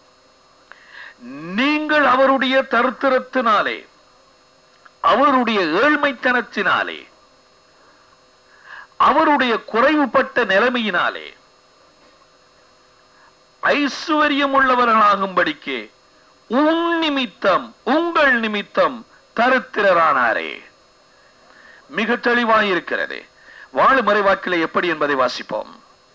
நீங்கள் அவருடைய தருத்திரத்தினாலே அவருடைய ஏழ்மைத்தனத்தினாலே அவருடைய குறைவுபட்ட நிலைமையினாலே ஐஸ்வர்யம் உள்ளவர்களாகும்படிக்கு உன் நிமித்தம் உங்கள் நிமித்தம் தருத்திரரானாரே மிக தெளிவாயிருக்கிறது வாழு மறைவாக்கிலே எப்படி என்பதை வாசிப்போம்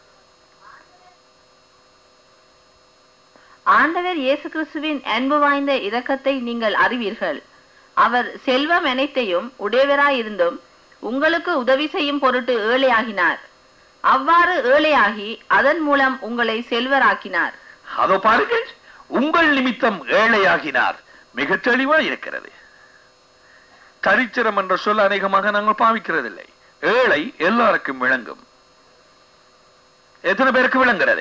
ஆண்டவர் இயேசு கிறிஸ்துவின் அன்பு வாய்ந்த இரக்கத்தை நீங்கள் அறிவீர்கள் அவர் செல்வம் அனைத்தையும் உடையவராயிருந்தும் உங்களுக்கு உதவி செய்யும் பொருட்டு ஏழையாகினார் அவ்வாறு ஏழையாகி அதன் மூலம் உங்களை செல்வராக்கினார் அதோ பாருங்கள் உங்கள் நிமித்தம் ஏழையாகினார் மிக தெளிவா இருக்கிறது தரித்திரம் என்ற சொல் அநேகமாக நாங்கள் பாவிக்கிறதில்லை ஏழை எல்லாருக்கும் விளங்கும் எத்தனை பேருக்கு விளங்குறது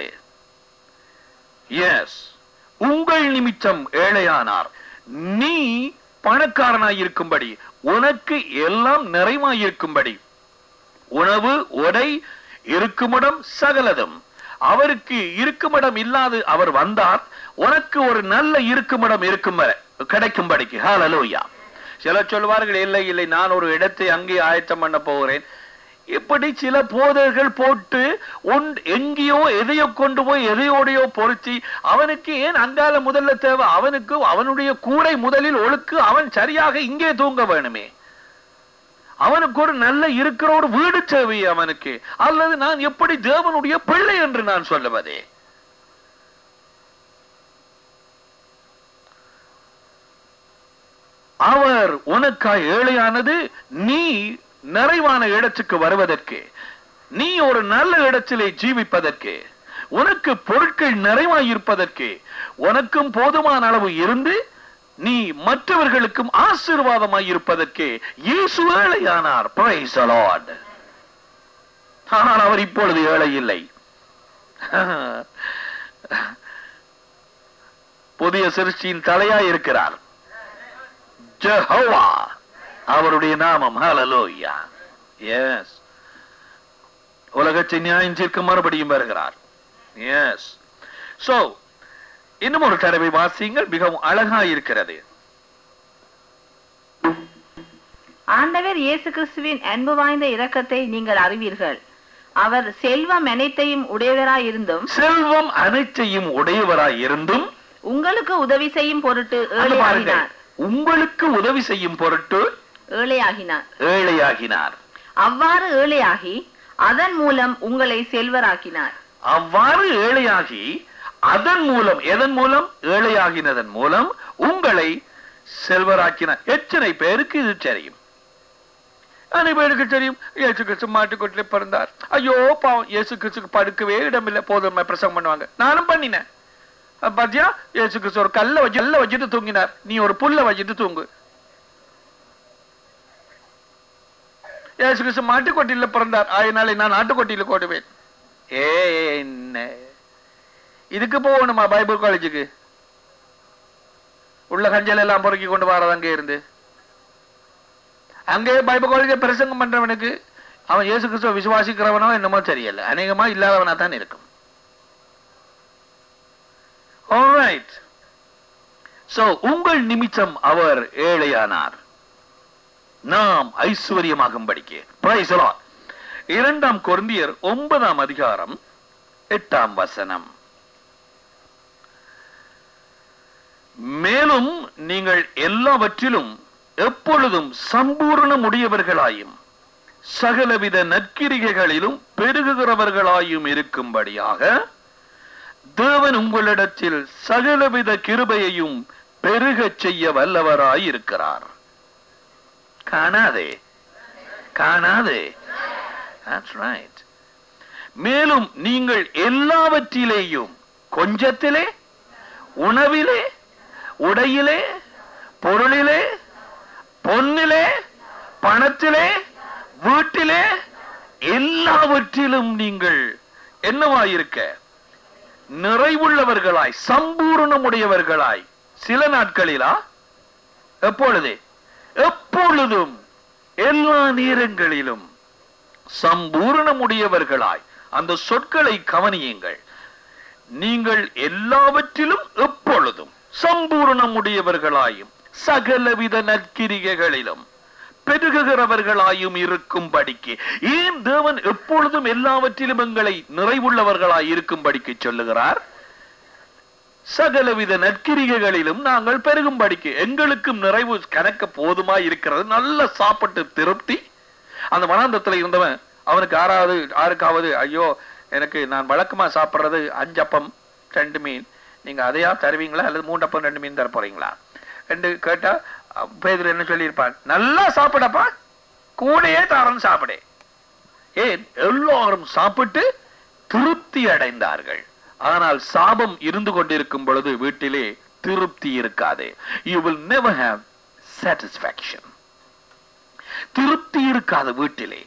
எஸ் உங்கள் நிமித்தம் ஏழையானார் நீ பணக்காரனாயிருக்கும்படி உனக்கு எல்லாம் நிறைவாயிருக்கும்படி உணவு உடை இருக்குமிடம் சகலதும் அவருக்கு இருக்குமிடம் இல்லாது அவர் வந்தார் உனக்கு ஒரு நல்ல இருக்குமிடம் இருக்கும் வரை கிடைக்கும்படிக்கு ஹalleluya சிலர் சொல்வார்கள் இல்லை இல்லை நான் ஒரு இடத்தை அங்கே ஆயத்தம் பண்ண போகிறேன் இப்படி சில போதர்கள் போட்டு ஒன் எங்கேயோ எதையோ கொண்டு போய் எதையோடையோ பொருத்தி அவனுக்கு ஏன் அங்கால முதல்ல தேவை அவனுக்கு அவனுடைய கூடை முதலில் ஒழுக்கு அவன் சரியாக இங்கே தூங்க வேணுமே அவனுக்கு ஒரு நல்ல இருக்கிற ஒரு வீடு தேவை அவனுக்கு அல்லது நான் எப்படி தேவனுடைய பிள்ளை என்று நான் சொல்லுவதே அவர் உனக்காய் ஏழையானது நீ நிறைவான இடத்துக்கு வருவதற்கு நீ ஒரு நல்ல இடத்திலே ஜீவிப்பதற்கு உனக்கு பொருட்கள் நிறைவாயிருப்பதற்கு உனக்கும் போதுமான அளவு இருந்து நீ மற்றவர்களுக்கும் ஆசீர்வாதமாய் இருப்பதற்கு இயேசு ஏழையானார் Praise the Lord. ஆனால் அவர் இப்பொழுது ஏழை இல்லை புதிய சிருஷ்டியின் தலையாய் இருக்கிறார் ஜெஹோவா அவருடைய நாமம் ஹalleluya எஸ் உலகத்தை நியாயம் தீர்க்க மறுபடியும் வருகிறார் எஸ் சோ இன்னும் ஒரு தடவை வாசியுங்கள் மிகவும் அழகா இருக்கிறது ஆண்டவர் இயேசு கிறிஸ்துவின் அன்பு வாய்ந்த இரக்கத்தை நீங்கள் அறிவீர்கள் அவர் செல்வம் அனைத்தையும் உடையவராயிருந்தும் செல்வம் அனைத்தையும் உடையவராய் இருந்தும் உங்களுக்கு உதவி செய்யும் பொருட்டு அங்க பாருங்க ஏழையாகினார் உங்களுக்கு உதவி செய்யும் பொருட்டு ஏழையாகினார் ஏழையாகினார் அவ்வாறு ஏழையாகி அதன் மூலம் உங்களை செல்வராக்கினார் அவ்வாறு ஏழையாகி அதன் மூலம் எதன் மூலம் ஏழையாகினதன் மூலம் உங்களை செல்வராக்கினார் எத்தனை பேருக்கு இது தெரியும் அனைவருக்கு தெரியும் இயேசு கிறிஸ்து மாட்டுக்கொட்டில பிறந்தார் ஐயோ பாவம் இயேசு கிறிஸ்துக்கு படுக்கவே இடமில்லை போதும் பிரசங்கம் பண்ணுவாங்க நானும் பண்ணினேன் அப்ப பாத்தியா இயேசு கிறிஸ்து ஒரு கல்ல வச்சு கல்ல வச்சுட்டு தூங்கினார் நீ ஒரு புல்ல வச்சுட்டு தூங்கு இயேசு கிறிஸ்து மாட்டுக்கொட்டில பிறந்தார் அதனால நான் நாட்டுக்கொட்டியில கோடுவேன் ஏ என்ன இதுக்கு போகணுமா பைபிள் காலேஜுக்கு உள்ள கஞ்சல் எல்லாம் பொறுக்கி கொண்டு வரது அங்கே இருந்து அங்கே பைபிள் காலேஜ் பிரசங்கம் பண்றவனுக்கு அவன் இயேசு கிறிஸ்துவ விசுவாசிக்கிறவனோ என்னமோ தெரியல அநேகமா இல்லாதவனா தான் இருக்கும் Alright. So, உங்கள் நிமித்தம் அவர் ஏழையானார் நாம் ஐஸ்வர்யமாகும்படிக்கு Praise the Lord. இரண்டாம் கொரிந்தியர் ஒன்பதாம் அதிகாரம் எட்டாம் வசனம் மேலும் நீங்கள் எல்லாவற்றிலும் எப்பொழுதும் சம்பூர்ணம் உடையவர்களாயும் சகலவித நற்கிரிகைகளிலும் பெருகுகிறவர்களாயும் இருக்கும்படியாக தேவன் உங்களிடத்தில் சகலவித கிருபையையும் பெருகச் செய்ய வல்லவராயிருக்கிறார் காணாதே காணாதே That's right. மேலும் நீங்கள் எல்லாவற்றிலேயும் கொஞ்சத்திலே உணவிலே உடையிலே பொருளிலே பொன்னிலே பணத்திலே வீட்டிலே எல்லாவற்றிலும் நீங்கள் என்னவாயிருக்க நிறைவுள்ளவர்களாய் சம்பூர்ணமுடையவர்களாய் சில நாட்களிலா எப்பொழுதே எப்பொழுதும் எல்லா நேரங்களிலும் சம்பூர்ணமுடையவர்களாய் அந்த சொற்களை கவனியுங்கள் நீங்கள் எல்லாவற்றிலும் எப்பொழுதும் சம்பூர்ணமுடையவர்களாயும் சகலவித நற்கிரிகைகளிலும் பெருகுகிறவர்களாயும் இருக்கும்படிக்கு ஏன் தேவன் எப்பொழுதும் எல்லாவற்றிலும் எங்களை நிறைவுள்ளவர்களாய் இருக்கும்படிக்கு சொல்லுகிறார் சகலவித நற்கிரிகைகளிலும் நாங்கள் பெருகும்படிக்கு எங்களுக்கும் நிறைவு கணக்க போதுமா இருக்கிறது நல்ல சாப்பிட்டு திருப்தி அந்த வனாந்தத்துல இருந்தவன் அவனுக்கு ஆறாவது ஆறுக்காவது ஐயோ எனக்கு நான் வழக்கமா சாப்பிடுறது அஞ்சப்பம் ரெண்டு மீன் நீங்க அதையா தருவீங்களா அல்லது மூண்டப்பம் ரெண்டு மீன் தர போறீங்களா ரெண்டு கேட்டா பேதுரு என்ன சொல்லியிருப்பான் நல்லா சாப்பிடப்பா கூடயே தாரன் சாப்பிடே ஏன் எல்லாரும் சாப்பிட்டு திருப்தி அடைந்தார்கள் ஆனால் சாபம் இருந்து கொண்டிருக்கும் பொழுது வீட்டிலே திருப்தி இருக்காது you will never have satisfaction திருப்தி இருக்காது வீட்டிலே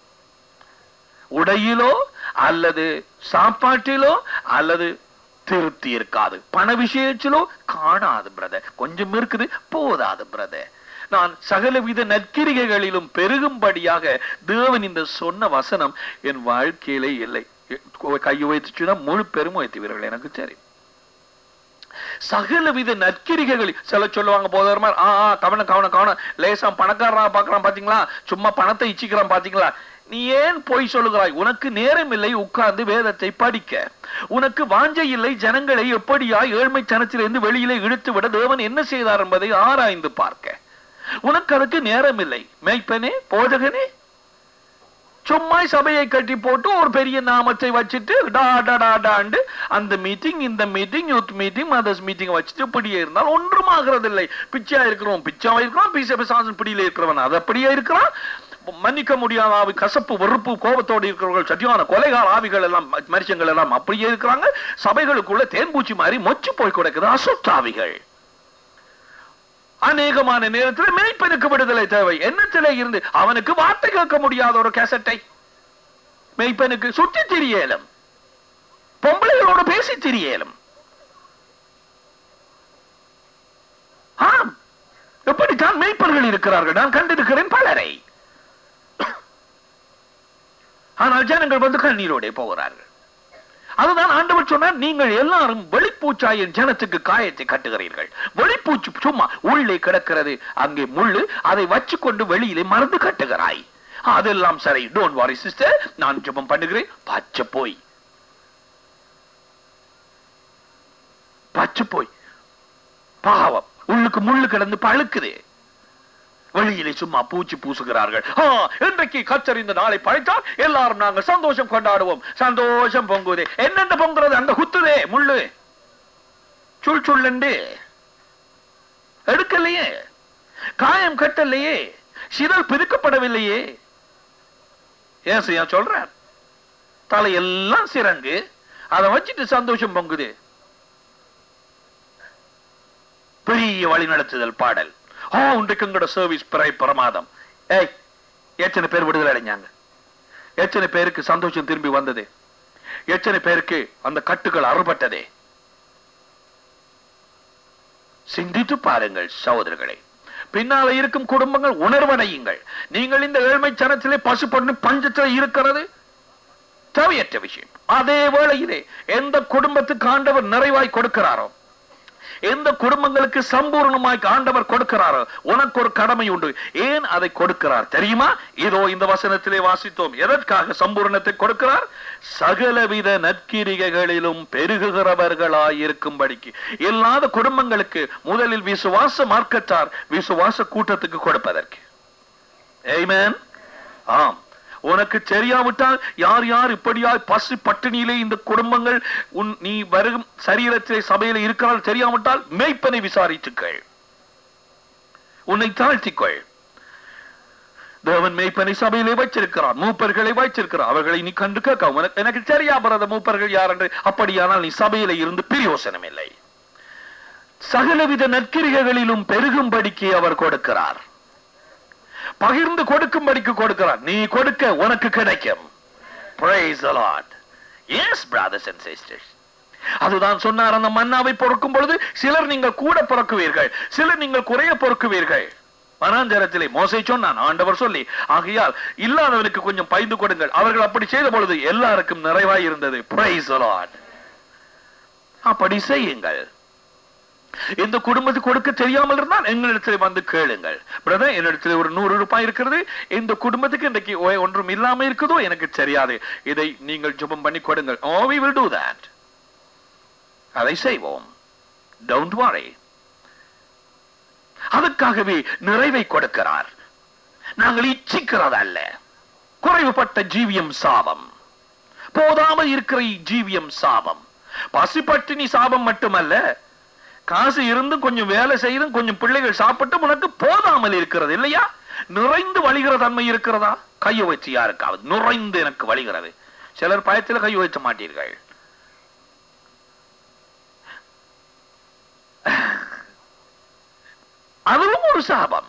உடையிலோ அல்லது சாப்பாட்டிலோ அல்லது திருப்தி இருக்காது பண விஷயத்திலோ காணாது பிரதர் கொஞ்சம் இருக்குது போதாது பிரதர் நான் சகலவித நற்கிரிகைகளிலும் பெருகும்படியாக தேவன் இந்த சொன்ன வசனம் என் வாழ்க்கையிலே இல்லை கையை வைத்துச்சுன்னா முழு பெருமை வைத்துவீர்கள் எனக்கு சரி சகலவித நற்கிரிகைகளில் சில சொல்லுவாங்க போதர் மாதிரி ஆ ஆ, கவனம் கவனம் கவனம் லேசா பணக்காரரா பாக்குறான் பாத்தீங்களா சும்மா பணத்தை இச்சிக்கிறான் பாத்தீங்களா நீ ஏன் பொய் சொல்லுகிறாய் உனக்கு நேரம் இல்லை உட்கார்ந்து வேதத்தை படிக்க உனக்கு வாஞ்சை இல்லை ஜனங்களை எப்படியா ஏழ்மை சனத்திலிருந்து வெளியிலே இழுத்து விட தேவன் என்ன செய்தார் என்பதை ஆராய்ந்து பார்க்க உனக்கு அதுக்கு நேரம் இல்லை மேய்ப்பனே போதகனே சும்மா சபையை கட்டி போட்டு ஒரு பெரிய நாமத்தை வச்சுட்டு டா டா டா டாண்டு அந்த மீட்டிங் இந்த meeting youth meeting mothers meeting வச்சுட்டு இப்படியே இருந்தால் ஒன்றும் ஆகிறது இல்லை பிச்சையா இருக்கிறோம் பிச்சாவா இருக்கிறோம் பிச பிசாசன் பிடியில இருக்கிறவன் அது அப்படியே இருக்கிறான் மன்னிக்க முடியாத ஆவி கசப்பு வெறுப்பு கோபத்தோடு இருக்கிறவர்கள் சத்தியான கொலைகால ஆவிகள் எல்லாம் ம- மனுஷங்கள் எல்லாம் அப்படியே இருக்கிறாங்க சபைகளுக்குள்ள தேன்பூச்சி மாதிரி மொச்சு போய் கிடக்குது அசுத்தாவிகள் அநேகமான நேரத்தில் மேய்ப்பனுக்கு விடுதலை தேவை என்னத்திலே இருந்து அவனுக்கு வார்த்தை கேட்க முடியாத ஒரு கேசட்டை மேய்ப்பனுக்கு சுற்றி திரியலும் பொம்பளைகளோடு பேசி திரியலும் ஆம் எப்படித்தான் மேய்ப்பர்கள் இருக்கிறார்கள் நான் கண்டிருக்கிறேன் பலரை ஆனால் ஜனங்கள் வந்து கண்ணீரோடே போகிறார்கள் அதுதான் ஆண்டவர் சொன்னார் நீங்கள் எல்லாரும் வெளிப்பூச்சாயின் ஜனத்துக்கு காயத்தை கட்டுகிறீர்கள் வெளிப்பூச்சு சும்மா உள்ளே கிடக்கிறது அங்கே முள்ளு அதை வச்சுக்கொண்டு வெளியிலே மருந்து கட்டுகிறாய் அதெல்லாம் சரி டோன்ட் வாரி சிஸ்டர் நான் ஜெபம் பண்ணுகிறேன் பச்சை போய் பச்சை போய் பாவம் உள்ளுக்கு முள்ளு கிடந்து பழுக்குது வெளியிலே சும்மா பூச்சி பூசுகிறார்கள் ஆ, இன்றைக்கு கச்சர் இந்த நாளை படைத்தால் எல்லாரும் நாங்கள் சந்தோஷம் கொண்டாடுவோம் சந்தோஷம் பொங்குதே என்னென்ன பொங்குறது அங்க குத்துதே முள்ளு சுள் சுள்ளண்டு எடுக்கலையே காயம் கட்டலையே சிதல் பிரிக்கப்படவில்லையே ஏசையா சொல்றார் தலையெல்லாம் சிறங்கு அதை வச்சுட்டு சந்தோஷம் பொங்குது பெரிய வழிநடத்துதல் பாடல் ஓ இன்றைக்கு உங்களோட சர்வீஸ் பிறை பிரமாதம் ஏய் எத்தனை பேர் விடுதலை அடைஞ்சாங்க எத்தனை பேருக்கு சந்தோஷம் திரும்பி வந்தது எத்தனை பேருக்கு அந்த கட்டுகள் அறுபட்டதே சிந்தித்து பாருங்கள் சகோதரர்களே பின்னால இருக்கும் குடும்பங்கள் உணர்வடையுங்கள் நீங்கள் இந்த ஏழ்மை சனத்திலே பசு பண்ணு பஞ்சத்தில் இருக்கிறது தேவையற்ற விஷயம் அதே வேளையிலே எந்த குடும்பத்துக்கு ஆண்டவர் நிறைவாய் கொடுக்கிறாரோ எந்த குடும்பங்களுக்கு சம்பூர்ணமாய் ஆண்டவர் கொடுக்கிறாரோ உனக்கு ஒரு கடமை உண்டு ஏன் அதை கொடுக்கிறார் தெரியுமா இதோ இந்த வசனத்திலே வாசித்தோம் எதற்காக சம்பூர்ணத்தை கொடுக்கிறார் சகலவித நற்கிரிகைகளிலும் பெருகுகிறவர்களாய் இருக்கும்படிக்கு இல்லாத குடும்பங்களுக்கு முதலில் விசுவாச மார்க்கத்தார் விசுவாச கூட்டத்துக்கு கொடுப்பதற்கு Amen. ஆம் உனக்கு தெரியாவிட்டால் யார் யார் இப்படியாய் பசு பட்டினியிலே இந்த குடும்பங்கள் உன் நீ வரும் சரீரத்திலே சபையில இருக்கிறாள் தெரியாவிட்டால் மேய்ப்பனை விசாரித்துக்கள் உன்னை தாழ்த்திக்கொள் தேவன் மேய்ப்பனை சபையிலே வைச்சிருக்கிறார் மூப்பர்களை வைச்சிருக்கிறார் அவர்களை நீ கண்டு கேட்க உனக்கு எனக்கு தெரியா பரத மூப்பர்கள் யார் என்று அப்படியானால் நீ சபையில இருந்து பிரயோசனம் இல்லை சகலவித நற்கிரிகைகளிலும் பெருகும்படிக்கு அவர் கொடுக்கிறார் பகிர்ந்து கொடுக்கும்படிக்கு கொடுக்கிறார் நீ கொடுக்க உனக்கு கிடைக்கும் Praise the Lord. Yes, brothers and sisters. அதுதான் சொன்னார் அந்த மன்னாவை பொறுக்கும் பொழுது சிலர் நீங்கள் கூட பொறுக்குவீர்கள் சிலர் நீங்கள் குறைய பொறுக்குவீர்கள் வனாந்தரத்திலே மோசை சொன்னான் ஆண்டவர் சொல்லி ஆகையால் இல்லாதவனுக்கு கொஞ்சம் பயந்து கொடுங்கள் அவர்கள் அப்படி செய்த பொழுது எல்லாருக்கும் நிறைவாய் இருந்தது Praise the Lord. அப்படி செய்யுங்கள் இந்த குடும்பத்துக்கு கொடுக்க தெரியாமல் இருந்தால் எங்களிடத்தில் வந்து கேளுங்கள் பிரதர் என்னிடத்தில் ஒரு நூறு ரூபாய் இருக்கிறது இந்த குடும்பத்துக்கு இன்றைக்கு ஒ- ஒன்றும் இல்லாம இருக்குதோ எனக்கு தெரியாது இதை நீங்கள் ஜெபம் பண்ணி கொடுங்கள் oh we will do that அதை செய்வோம் டோன்ட் worry அதுக்காகவே நிறைவை கொடுக்கிறார் நாங்கள் இச்சிக்கிறது அல்ல குறைவுபட்ட ஜீவியம் சாபம் போதாமல் இருக்கிற ஜீவியம் சாபம் பசிப்பட்டினி சாபம் மட்டுமல்ல காசு இருந்தும் கொஞ்சம் வேலை செய்தும் கொஞ்சம் பிள்ளைகள் சாப்பிட்டு உனக்கு போதாமல் இருக்கிறது இல்லையா நிறைந்து வழிகிற தன்மை இருக்கிறதா கையை வச்சு யாருக்காவது நிறைந்து எனக்கு வழிகிறது சிலர் பயத்தில் கை வைக்க மாட்டீர்கள் அதுவும் ஒரு சாபம்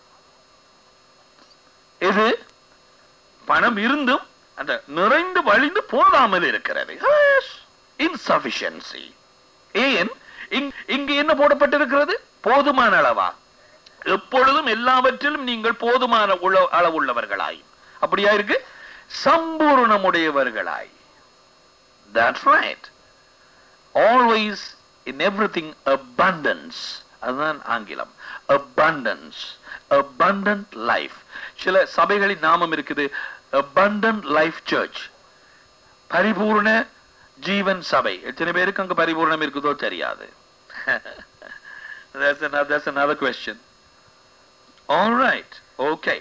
இது பணம் இருந்தும் அந்த நிறைந்து வழிந்து போதாமல் இருக்கிறது இன்சபிஷியன்சி ஏன் இங்- இங்கு என்ன போடப்பட்டிருக்கிறது போதுமான அளவா எப்பொழுதும் எல்லாவற்றிலும் நீங்கள் போதுமான உள்ள- அளவுள்ளவர்களாய் அப்படியா இருக்கு சம்பூர்ணமுடையவர்களாய் that's right always in everything abundance அதுதான் ஆங்கிலம் abundance abundant life சில சபைகளின் நாமம் இருக்குது abundant life church பரிபூர்ண ஜீவன் சபை எத்தனை பேருக்கு அங்க பரிபூர்ணம் இருக்குதோ தெரியாது that's another, that's another question all right okay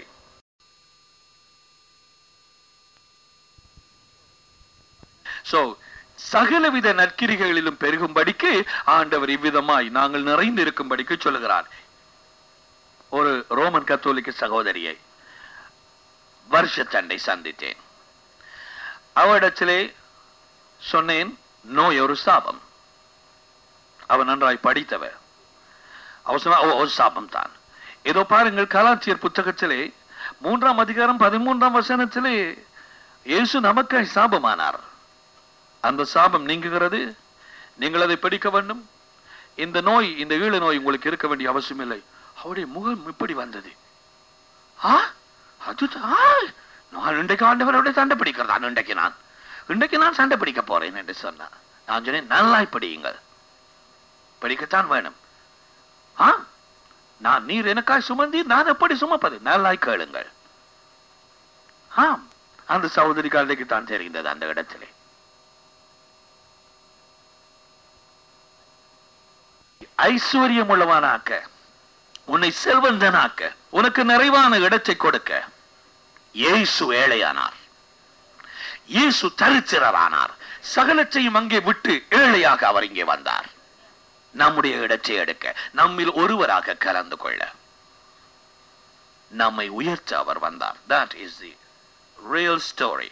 so சகலவித நற்கிரிகளிலும் பெருகும்படிக்கு ஆண்டவர் இவ்விதமாய் நாங்கள் நிறைந்து இருக்கும்படிக்கு சொல்லுகிறார் ஒரு ரோமன் கத்தோலிக்க சகோதரியை வருஷத்தண்டை சந்தித்தேன் அவரிடத்திலே சொன்னேன் நோய் ஒரு சாபம் அவன் நன்றாய் படித்தவர் அவர் சொன்னா, "ஓ, ஒரு சாபம் தான் ஏதோ பாருங்கள் கலாச்சியர் புத்தகத்திலே மூன்றாம் அதிகாரம் பதிமூன்றாம் வசனத்திலே இயேசு நமக்காய் சாபமானார் அந்த சாபம் நீங்குகிறது நீங்கள் அதை படிக்க வேண்டும் இந்த நோய் இந்த ஈழ நோய் உங்களுக்கு இருக்க வேண்டிய அவசியம் இல்லை அவருடைய முகம் இப்படி வந்தது ஆ அது ஆ, நான் இன்றைக்கு ஆண்டவரோட சண்டை பிடிக்கிறதா இன்றைக்கு நான் இன்றைக்கு நான் சண்டை பிடிக்க போறேன் என்று சொன்னான் நான் சொன்னேன் நல்லாய் படியுங்கள் படிக்கத்தான் வேணும் ஆ நான் நீர் எனக்காய் சுமந்தி நான் எப்படி சுமப்பது நல்லாய் கேளுங்கள் ஆம் அந்த சகோதரி காலைக்கு தான் தெரிந்தது அந்த இடத்திலே ஐஸ்வர்யம் உள்ளவனாக்க உன்னை செல்வந்தனாக்க உனக்கு நிறைவான இடத்தை கொடுக்க இயேசு ஏழையானார் இயேசு தரித்திரரானார் சகலத்தையும் அங்கே விட்டு ஏழையாக அவர் இங்கே வந்தார் நம்முடைய இடத்தை எடுக்க நம்மில் ஒருவராக கலந்து கொள்ள நம்மை உயர்த்த அவர் வந்தார் that is the real story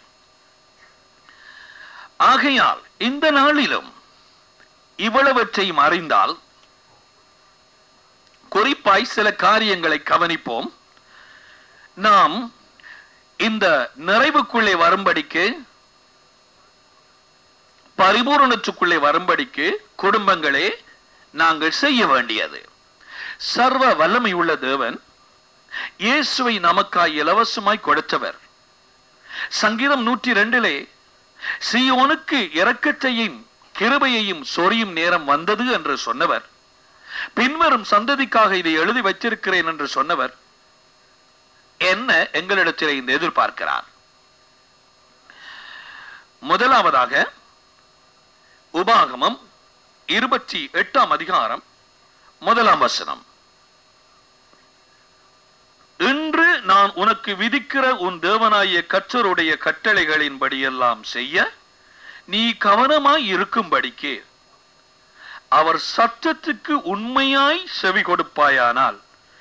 ஆகையால் இந்த நாளிலும் இவ்வளவற்றையும் அறிந்தால் குறிப்பாய் சில காரியங்களை கவனிப்போம் நாம் இந்த நிறைவுக்குள்ளே வரும்படிக்கு பரிபூரணத்துக்குள்ளே வரும்படிக்கு குடும்பங்களே நாங்கள் செய்ய வேண்டியது சர்வ வல்லமை உள்ள தேவன் இயேசுவை நமக்காய் இலவசமாய் கொடுத்தவர் சங்கீதம் நூற்றி ரெண்டிலே சீயோனுக்கு இரக்கத்தையும் கிருபையையும் சொரியும் நேரம் வந்தது என்று சொன்னவர் பின்வரும் சந்ததிக்காக இதை எழுதி வச்சிருக்கிறேன் என்று சொன்னவர் என்ன எங்களிடத்தில் இந்த எதிர்பார்க்கிறார் முதலாவதாக உபாகமம் இருபத்தி எட்டாம் அதிகாரம் முதலாம் வசனம் இன்று நான் உனக்கு விதிக்கிற உன் தேவனாகிய கற்றருடைய கட்டளைகளின்படியெல்லாம் செய்ய நீ கவனமாய் இருக்கும்படிக்கு அவர் சத்தத்துக்கு உண்மையாய் செவி கொடுப்பாயானால்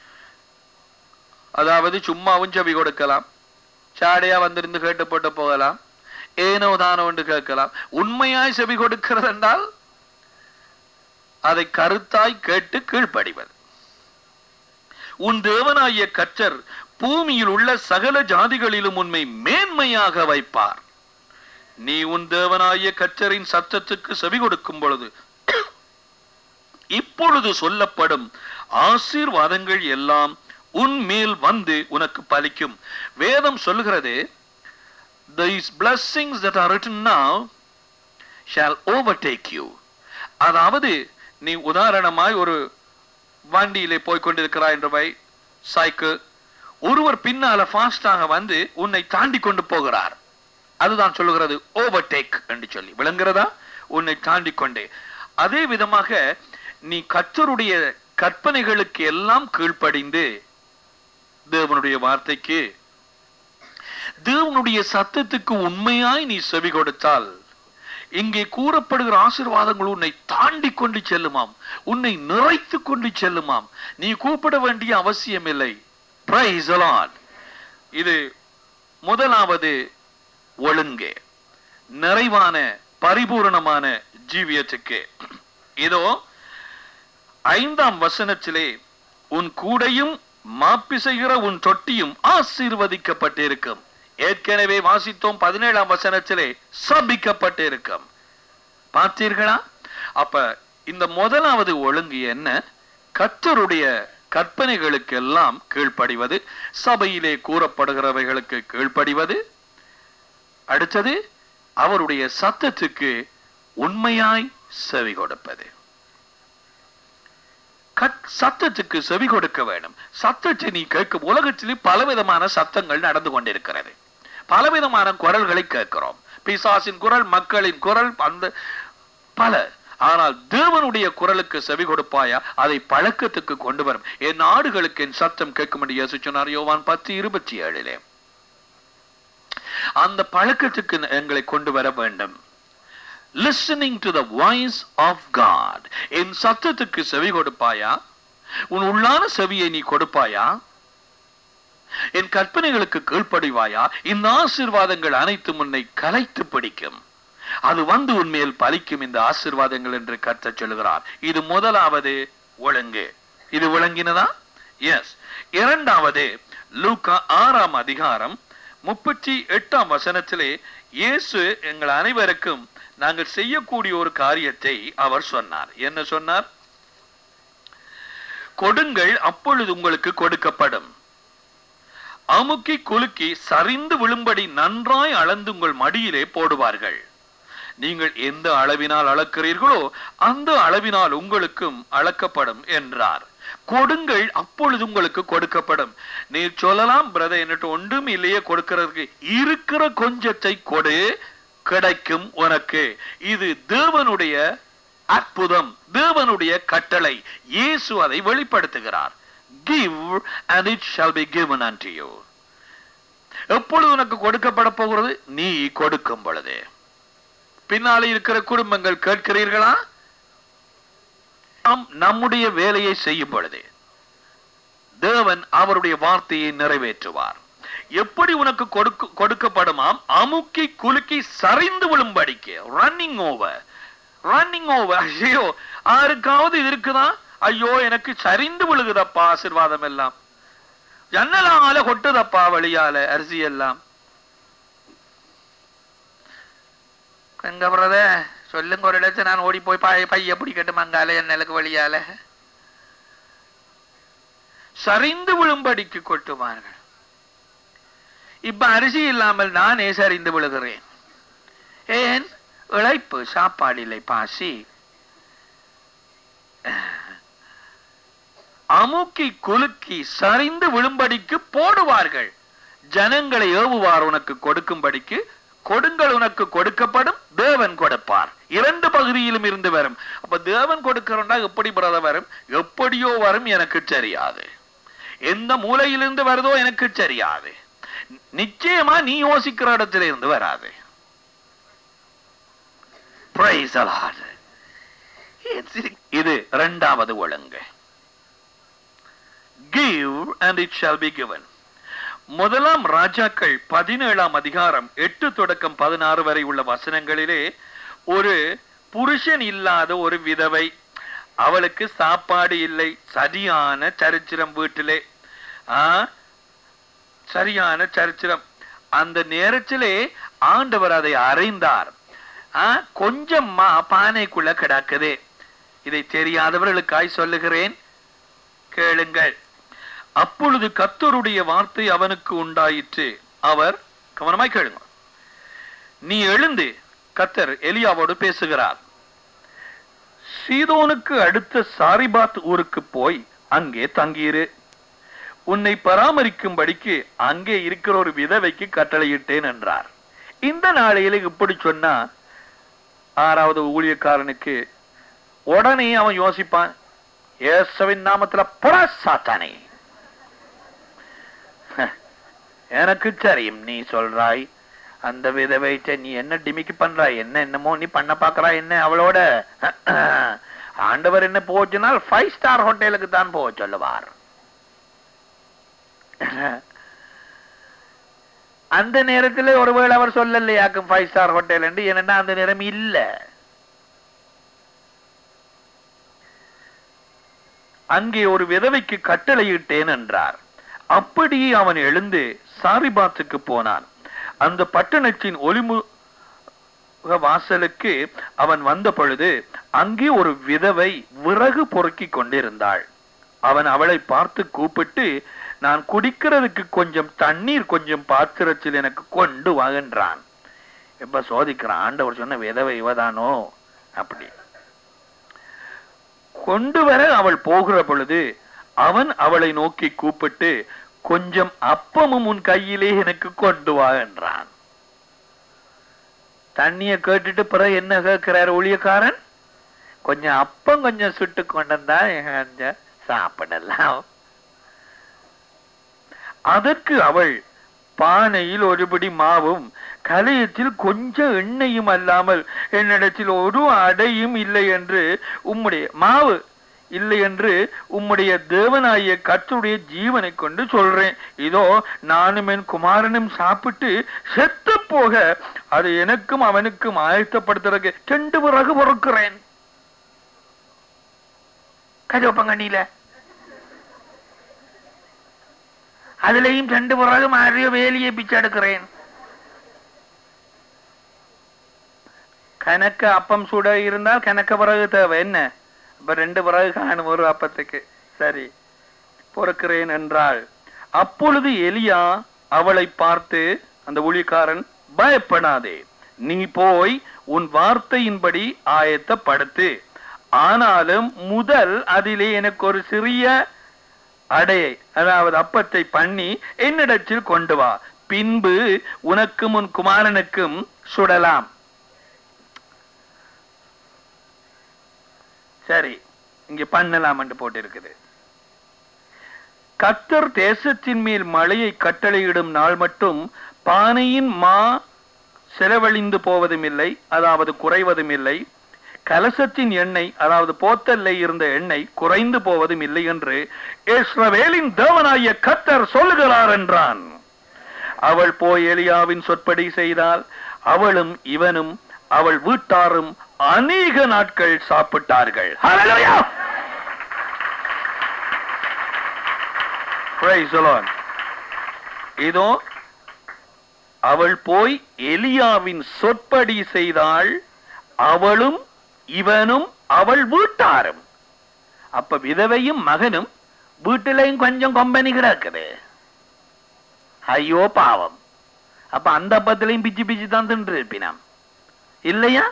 அதாவது சும்மாவும் செவி கொடுக்கலாம் சாடையா வந்திருந்து கேட்டு போட்டு போகலாம் ஏனோ தானோ என்று கேட்கலாம் உண்மையாய் செவி கொடுக்கிறது என்றால் அதை கருத்தாய் கேட்டு கீழ்ப்படிவது உன் தேவனாகிய கற்றர் பூமியில் உள்ள சகல ஜாதிகளிலும் உண்மை மேன்மையாக வைப்பார் நீ உன் தேவனாகிய கற்றரின் சத்தத்துக்கு செவி கொடுக்கும் பொழுது இப்பொழுது சொல்லப்படும் ஆசீர்வாதங்கள் எல்லாம் உன் மேல் வந்து உனக்கு பலிக்கும் வேதம் சொல்லுகிறது these blessings that are written now shall overtake you அதாவது நீ உதாரணமாய் ஒரு வண்டியிலே போய் கொண்டிருக்கிறாய் என்று வை சைக்கிள் ஒருவர் பின்னால ஃபாஸ்டாக வந்து உன்னை தாண்டி கொண்டு போகிறார் அதுதான் சொல்லுகிறது ஓவர்டேக் என்று சொல்லி விளங்குறதா உன்னை தாண்டி கொண்டே அதே விதமாக நீ கர்த்தருடைய கற்பனைகளுக்கு எல்லாம் கீழ்ப்படிந்து தேவனுடைய வார்த்தைக்கு தேவனுடைய சத்தத்துக்கு உண்மையாய் நீ செவி கொடுத்தால் இங்கே கூறப்படுகிற ஆசீர்வாதங்கள் உன்னை தாண்டி கொண்டு செல்லுமாம் உன்னை நிறைத்து கொண்டு செல்லுமாம் நீ கூப்பிட வேண்டிய அவசியம் இல்லை Praise the Lord. இது முதலாவது ஒழுங்கே நிறைவான பரிபூரணமான ஜீவியத்துக்கு இதோ ஐந்தாம் வசனத்திலே உன் கூடையும் மாப்பிசைகிற உன் தொட்டியும் ஆசீர்வதிக்கப்பட்டிருக்கும் ஏற்கனவே வாசித்தோம் பதினேழாம் வசனத்திலே சபிக்கப்பட்டிருக்கும் பார்த்தீர்களா அப்ப இந்த முதலாவது ஒழுங்கு என்ன கர்த்தருடைய கற்பனைகளுக்கு எல்லாம் கீழ்ப்படிவது சபையிலே கூறப்படுகிறவைகளுக்கு கீழ்ப்படிவது அடுத்தது அவருடைய சத்தத்துக்கு உண்மையாய் செவி கொடுப்பது கட்- சத்தத்துக்கு செவி கொடுக்க வேண்டும் சத்தத்தை நீ கேட்கும் உலகத்திலே பலவிதமான சத்தங்கள் நடந்து கொண்டிருக்கிறது பலவிதமான குரல்களை கேட்கிறோம் பிசாசின் குரல் மக்களின் குரல் அந்த பல ஆனால் தேவனுடைய குரலுக்கு செவி கொடுப்பாயா அதை பழக்கத்துக்கு கொண்டு வரும் என் ஆடுகளுக்கு என் சத்தம் கேட்கும் என்று இயேசு சொன்னார் யோவான் பத்து இருபத்தி ஏழிலே அந்த பழக்கத்துக்கு எங்களை கொண்டு வர வேண்டும் listening to the voice of God என் சத்தத்துக்கு செவி கொடுப்பாயா உன் உள்ளான செவியை நீ கொடுப்பாயா என் கற்பனைகளுக்கு கீழ்ப்படிவாயா இந்த ஆசீர்வாதங்கள் அனைத்தும் உன்னை கலைத்து பிடிக்கும் அது வந்து உன்மேல் பலிக்கும் இந்த ஆசீர்வாதங்கள் என்று கர்த்தர் சொல்லுகிறார் இது முதலாவது ஒழுங்கு இது விளங்கினதா எஸ் இரண்டாவது லூக்கா ஆறாம் அதிகாரம் முப்பத்தி எட்டாம் வசனத்திலே இயேசு எங்கள் அனைவருக்கும் நாங்கள் செய்யக்கூடிய ஒரு காரியத்தை அவர் சொன்னார் என்ன சொன்னார் கொடுங்கள் அப்பொழுது உங்களுக்கு கொடுக்கப்படும் அமுக்கி குலுக்கி சரிந்து விழும்படி நன்றாய் அளந்து உங்கள் மடியிலே போடுவார்கள் நீங்கள் எந்த அளவினால் அளக்கிறீர்களோ அந்த அளவினால் உங்களுக்கும் அளக்கப்படும் என்றார் கொடுங்கள் அப்பொழுது உங்களுக்கு கொடுக்கப்படும் நீ சொல்லலாம் பிரதர் என்னட்டு ஒன்றும் இல்லையே கொடுக்கிறதுக்கு இருக்கிற கொஞ்சத்தை கொடு கிடைக்கும் உனக்கு இது தேவனுடைய அற்புதம் தேவனுடைய கட்டளை இயேசு அதை வெளிப்படுத்துகிறார் give and it shall be given unto you எப்பொழுது உனக்கு கொடுக்கப்பட போகிறது நீ கொடுக்கும் பொழுது பின்னாலே இருக்கிற குடும்பங்கள் கேட்கிறீர்களா நாம் நம்முடைய வேலையை செய்யும் பொழுது தேவன் அவருடைய வார்த்தையை நிறைவேற்றுவார் எப்படி உனக்கு கொடுக்க கொடுக்கப்படுமாம் அமுக்கி குலுக்கி சரிந்து விழும்படிக்கு ரன்னிங் ஓவர் ரன்னிங் ஓவர் ஐயோ யாருக்காவது இது இருக்குதா ஐயோ எனக்கு சரிந்து விழுகுதப்பா ஆசிர்வாதம் எல்லாம் ஜன்னலால கொட்டுதப்பா வழியால அரிசி எல்லாம் எங்க பிரதே சொல்லுங்க ஒரு இடத்துல நான் ஓடி போய் பைய பைய பிடிக்கட்டு மங்கால என்னலுக்கு வழியால சரிந்து விழும்படிக்கு கொட்டுவார்கள் இப்ப அரிசி இல்லாமல் நானே சரிந்து விழுகிறேன் ஏன் இழைப்பு சாப்பாடு இல்லை பாசி அமுக்கி குலுக்கி சரிந்து விழும்படிக்கு போடுவார்கள் ஜனங்களை ஏவுவார் உனக்கு கொடுக்கும்படிக்கு கொடுங்கள் உனக்கு கொடுக்கப்படும் தேவன் கொடுப்பார் இரண்டு பகுதியிலும் இருந்து வரும் அப்ப தேவன் கொடுக்கிறோம்னா எப்படி பிரத வரும் எப்படியோ வரும் எனக்கு தெரியாது எந்த மூலையிலிருந்து வருதோ எனக்கு தெரியாது நிச்சயமா நீ யோசிக்கிற இடத்துல இருந்து வராது Praise the Lord. இது இரண்டாவது ஒழுங்கு give and it shall be given முதலாம் ராஜாக்கள் பதினேழாம் அதிகாரம் எட்டு தொடக்கம் பதினாறு வரை உள்ள வசனங்களிலே ஒரு புருஷன் இல்லாத ஒரு விதவை அவளுக்கு சாப்பாடு இல்லை சரியான சரித்திரம் வீட்டிலே ஆ சரியான சரித்திரம் அந்த நேரத்திலே ஆண்டவர் அதை அறிந்தார் ஆ, கொஞ்சம் மா பானைக்குள்ள கிடக்குது இதை தெரியாதவர்களுக்காய் சொல்லுகிறேன் கேளுங்கள் அப்பொழுது கர்த்தருடைய வார்த்தை அவனுக்கு உண்டாயிற்று அவர் கவனமாய் கேளுங்க நீ எழுந்து கத்தர் எலியாவோடு பேசுகிறார் சீதோனுக்கு அடுத்த சாரிபாத் ஊருக்கு போய் அங்கே தங்கியிரு உன்னை பராமரிக்கும்படிக்கு அங்கே இருக்கிற ஒரு விதவைக்கு கட்டளையிட்டேன் என்றார் இந்த நாளையில இப்படி சொன்னா ஆறாவது ஊழியக்காரனுக்கு உடனே அவன் யோசிப்பான் இயேசுவின் நாமத்துல புறா சாத்தானே எனக்கு தெரியும் நீ சொல்றாய் அந்த விதவைட்ட நீ என்ன டிமிக்கி பண்றாய் என்ன என்னமோ நீ பண்ண பாக்குறாய் என்ன அவளோட ஆண்டவர் என்ன போச்சுனால் ஃபைவ் ஸ்டார் ஹோட்டலுக்கு தான் போக சொல்லுவார் அந்த நேரத்தில் ஒருவேளை அவர் சொல்லலையாக்கும் ஃபைவ் ஸ்டார் ஹோட்டல் என்று ஏன்னா அந்த நேரம் இல்ல அங்கே ஒரு விதவைக்கு கட்டளையிட்டேன் என்றார் அப்படியே அவன் எழுந்து சாரிபாத்துக்கு போனான் அந்த பட்டணத்தின் ஒளிமுக வாசலுக்கு அவன் வந்த பொழுது அங்கே ஒரு விதவை விறகு பொறுக்கிக் கொண்டிருந்தாள் அவன் அவளை பார்த்து கூப்பிட்டு நான் குடிக்கிறதுக்கு கொஞ்சம் தண்ணீர் கொஞ்சம் பாத்திரத்தில் எனக்கு கொண்டு வாகின்றான் எப்ப சோதிக்கிறான் ஆண்டவர் சொன்ன விதவை இவதானோ அப்படி கொண்டு வர அவள் போகிற பொழுது அவன் அவளை நோக்கி கூப்பிட்டு கொஞ்சம் அப்பமும் உன் கையிலே எனக்கு கொண்டு வா என்றான் தண்ணிய கேட்டுட்டு பிறகு என்ன கேட்கிறார் ஊழியக்காரன் கொஞ்சம் அப்பம் கொஞ்சம் சுட்டு கொண்டு வந்தா கொஞ்சம் சாப்பிடலாம் அதற்கு அவள் பானையில் ஒருபடி மாவும் கலையத்தில் கொஞ்சம் எண்ணெயும் அல்லாமல் என்னிடத்தில் ஒரு அடையும் இல்லை என்று உம்முடைய மாவு இல்லை என்று உம்முடைய தேவனாகிய கர்த்தருடைய ஜீவனை கொண்டு சொல்றேன் இதோ நானும் என் குமாரனும் சாப்பிட்டு செத்து போக அது எனக்கும் அவனுக்கும் ஆயத்தப்படுத்துறதுக்கு ரெண்டு பிறகு பொறுக்கிறேன் கஜோப்பங்கண்ணியில அதுலயும் ரெண்டு பிறகு மாறிய வேலியை பிச்சை எடுக்கிறேன் கணக்கு அப்பம் சுட இருந்தால் கணக்க பிறகு தேவை என்ன அப்ப ரெண்டு பிறகு காணும் ஒரு அப்பத்துக்கு சரி பொறுக்கிறேன் என்றாள் அப்பொழுது எலியா அவளை பார்த்து அந்த ஊழியக்காரன் பயப்படாதே நீ போய் உன் வார்த்தையின்படி ஆயத்தப்படுத்து ஆனாலும் முதல் அதிலே எனக்கு ஒரு சிறிய அடையை அதாவது அப்பத்தை பண்ணி என்னிடத்தில் கொண்டு வா பின்பு உனக்கும் உன் குமாரனுக்கும் சுடலாம் சரி இங்க பண்ணலாம் என்று போட்டிருக்குது கத்தர் தேசத்தின் மேல் மழையை கட்டளையிடும் நாள் மட்டும் பானையின் மா செலவழிந்து போவதும் இல்லை அதாவது குறைவதும் இல்லை கலசத்தின் எண்ணெய் அதாவது போத்தல்ல இருந்த எண்ணெய் குறைந்து போவதும் இல்லை என்று இஸ்ரவேலின் தேவனாகிய கத்தர் சொல்லுகிறார் என்றான் அவள் போய் எலியாவின் சொற்படி செய்தால் அவளும் இவனும் அவள் வீட்டாரும் அநேக நாட்கள் சாப்பிட்டார்கள் Hallelujah! Praise the Lord. இதோ அவள் போய் எலியாவின் சொற்படி செய்தாள் அவளும் இவனும் அவள் வீட்டாரும் அப்ப விதவையும் மகனும் வீட்டிலையும் கொஞ்சம் கொம்பனி கிடக்குது ஐயோ பாவம் அப்ப அந்த அப்பத்திலையும் பிச்சு பிச்சு தான் தின்று இருப்பினாம் இல்லையா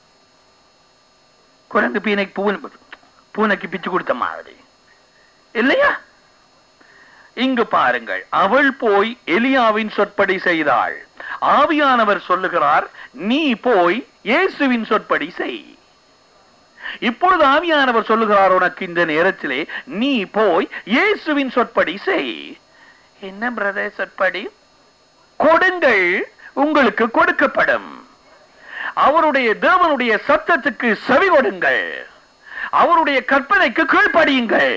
குரங்கு பீனைக்கு பூனை பூனைக்கு பிச்சு கொடுத்த மாதிரி இல்லையா இங்கு பாருங்கள் அவள் போய் எலியாவின் சொற்படி செய்தாள் ஆவியானவர் சொல்லுகிறார் நீ போய் இயேசுவின் சொற்படி செய் இப்பொழுது ஆவியானவர் சொல்லுகிறார் உனக்கு இந்த நேரத்திலே நீ போய் இயேசுவின் சொற்படி செய் என்ன பிரதர் சொற்படி கொடுங்கள் உங்களுக்கு கொடுக்கப்படும் அவருடைய தேவனுடைய சத்தத்துக்கு செவி கொடுங்கள் அவருடைய கற்பனைக்கு கீழ்ப்படியுங்கள்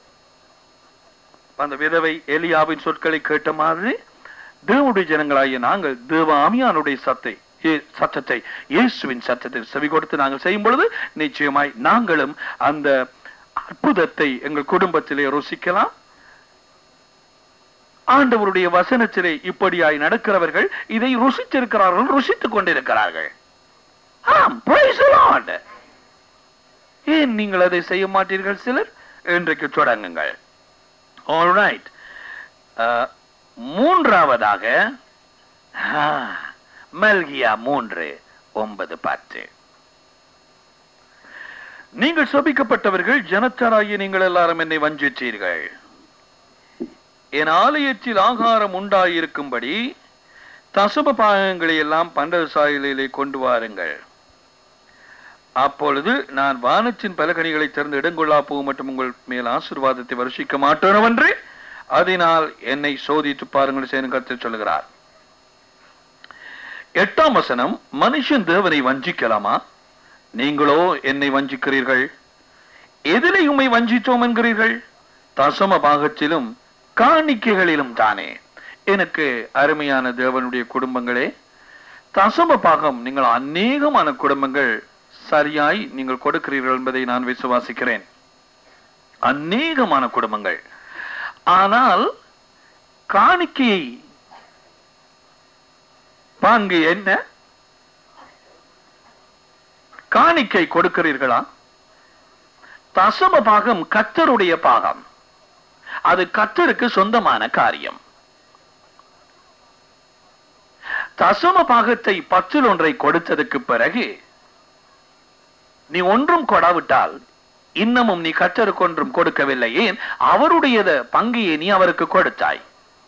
அந்த விதவை எலியாவின் சொற்களை கேட்ட மாதிரி தேவனுடைய ஜனங்களாகிய நாங்கள் தேவ ஆமியானுடைய சத்தை ஏ- சத்தத்தை இயேசுவின் சத்தத்தை செவி கொடுத்து நாங்கள் செய்யும் பொழுது நிச்சயமாய் நாங்களும் அந்த அற்புதத்தை எங்கள் குடும்பத்திலே ருசிக்கலாம் ஆண்டவருடைய வசனத்திலே இப்படியாய் நடக்கிறவர்கள் இதை ருசித்திருக்கிறார்கள் ருசித்துக் கொண்டிருக்கிறார்கள் ஆம் praise the Lord. ஏன் நீங்கள் அதை செய்ய மாட்டீர்கள் சிலர் இன்றைக்கு தொடங்குங்கள் ஆல்ரைட் மூன்றாவதாக ஆ, மல்கியா மூன்று ஒன்பது பத்து நீங்கள் சபிக்கப்பட்டவர்கள் ஜனத்தாராகிய நீங்கள் எல்லாரும் என்னை வஞ்சித்தீர்கள் என் ஆலயத்தில் ஆகாரம் உண்டாயிருக்கும்படி தசப பாகங்களை எல்லாம் பண்டக சாயலிலே கொண்டு வாருங்கள் அப்பொழுது நான் வானத்தின் பலகணிகளை திறந்து இடங்கொள்ளா பூ மற்றும் உங்கள் மேல் ஆசீர்வாதத்தை வருஷிக்க மாட்டோனவென்று அதனால் என்னை சோதித்து பாருங்கள் செய்யும் கருத்து சொல்லுகிறார் எட்டாம் வசனம் மனுஷன் தேவனை வஞ்சிக்கலாமா நீங்களோ என்னை வஞ்சிக்கிறீர்கள் எதிலே உம்மை வஞ்சித்தோம் என்கிறீர்கள் தசம பாகத்திலும் காணிக்கைகளிலும் தானே எனக்கு அருமையான தேவனுடைய குடும்பங்களே தசம பாகம் நீங்கள் அநேகமான குடும்பங்கள் சரியாய் நீங்கள் கொடுக்கிறீர்கள் என்பதை நான் விசுவாசிக்கிறேன் அநேகமான குடும்பங்கள் ஆனால் காணிக்கையை பாங்கு என்ன காணிக்கை கொடுக்கிறீர்களா தசம பாகம் கத்தருடைய பாகம் அது கத்தருக்கு சொந்தமான காரியம் தசம பாகத்தை பத்தில் ஒன்றை கொடுத்ததுக்கு பிறகு நீ ஒன்றும் கொடாவிட்டால் இன்னமும் நீ கத்தருக்கு ஒன்றும் கொடுக்கவில்லை ஏன் அவருடைய பங்கையை நீ அவருக்கு கொடுத்தாய்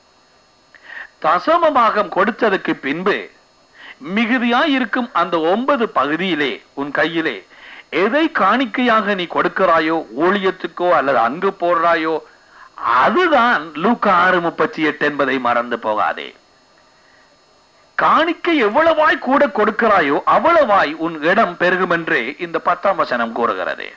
தசம பாகம் கொடுத்ததுக்கு பின்பு மிகுதியாய் இருக்கும் அந்த ஒன்பது பகுதியிலே உன் கையிலே எதை காணிக்கையாக நீ கொடுக்கிறாயோ ஊழியத்துக்கோ அல்லது அங்கு போடுறாயோ அதுதான் லூக்கா ஆறு முப்பத்தி எட்டு என்பதை மறந்து போகாதே காணிக்கை எவ்வளவாய் கூட கொடுக்கிறாயோ அவ்வளவாய் உன் இடம் பெருகும் என்றே இந்த பத்தாம் வசனம் கூறுகிறது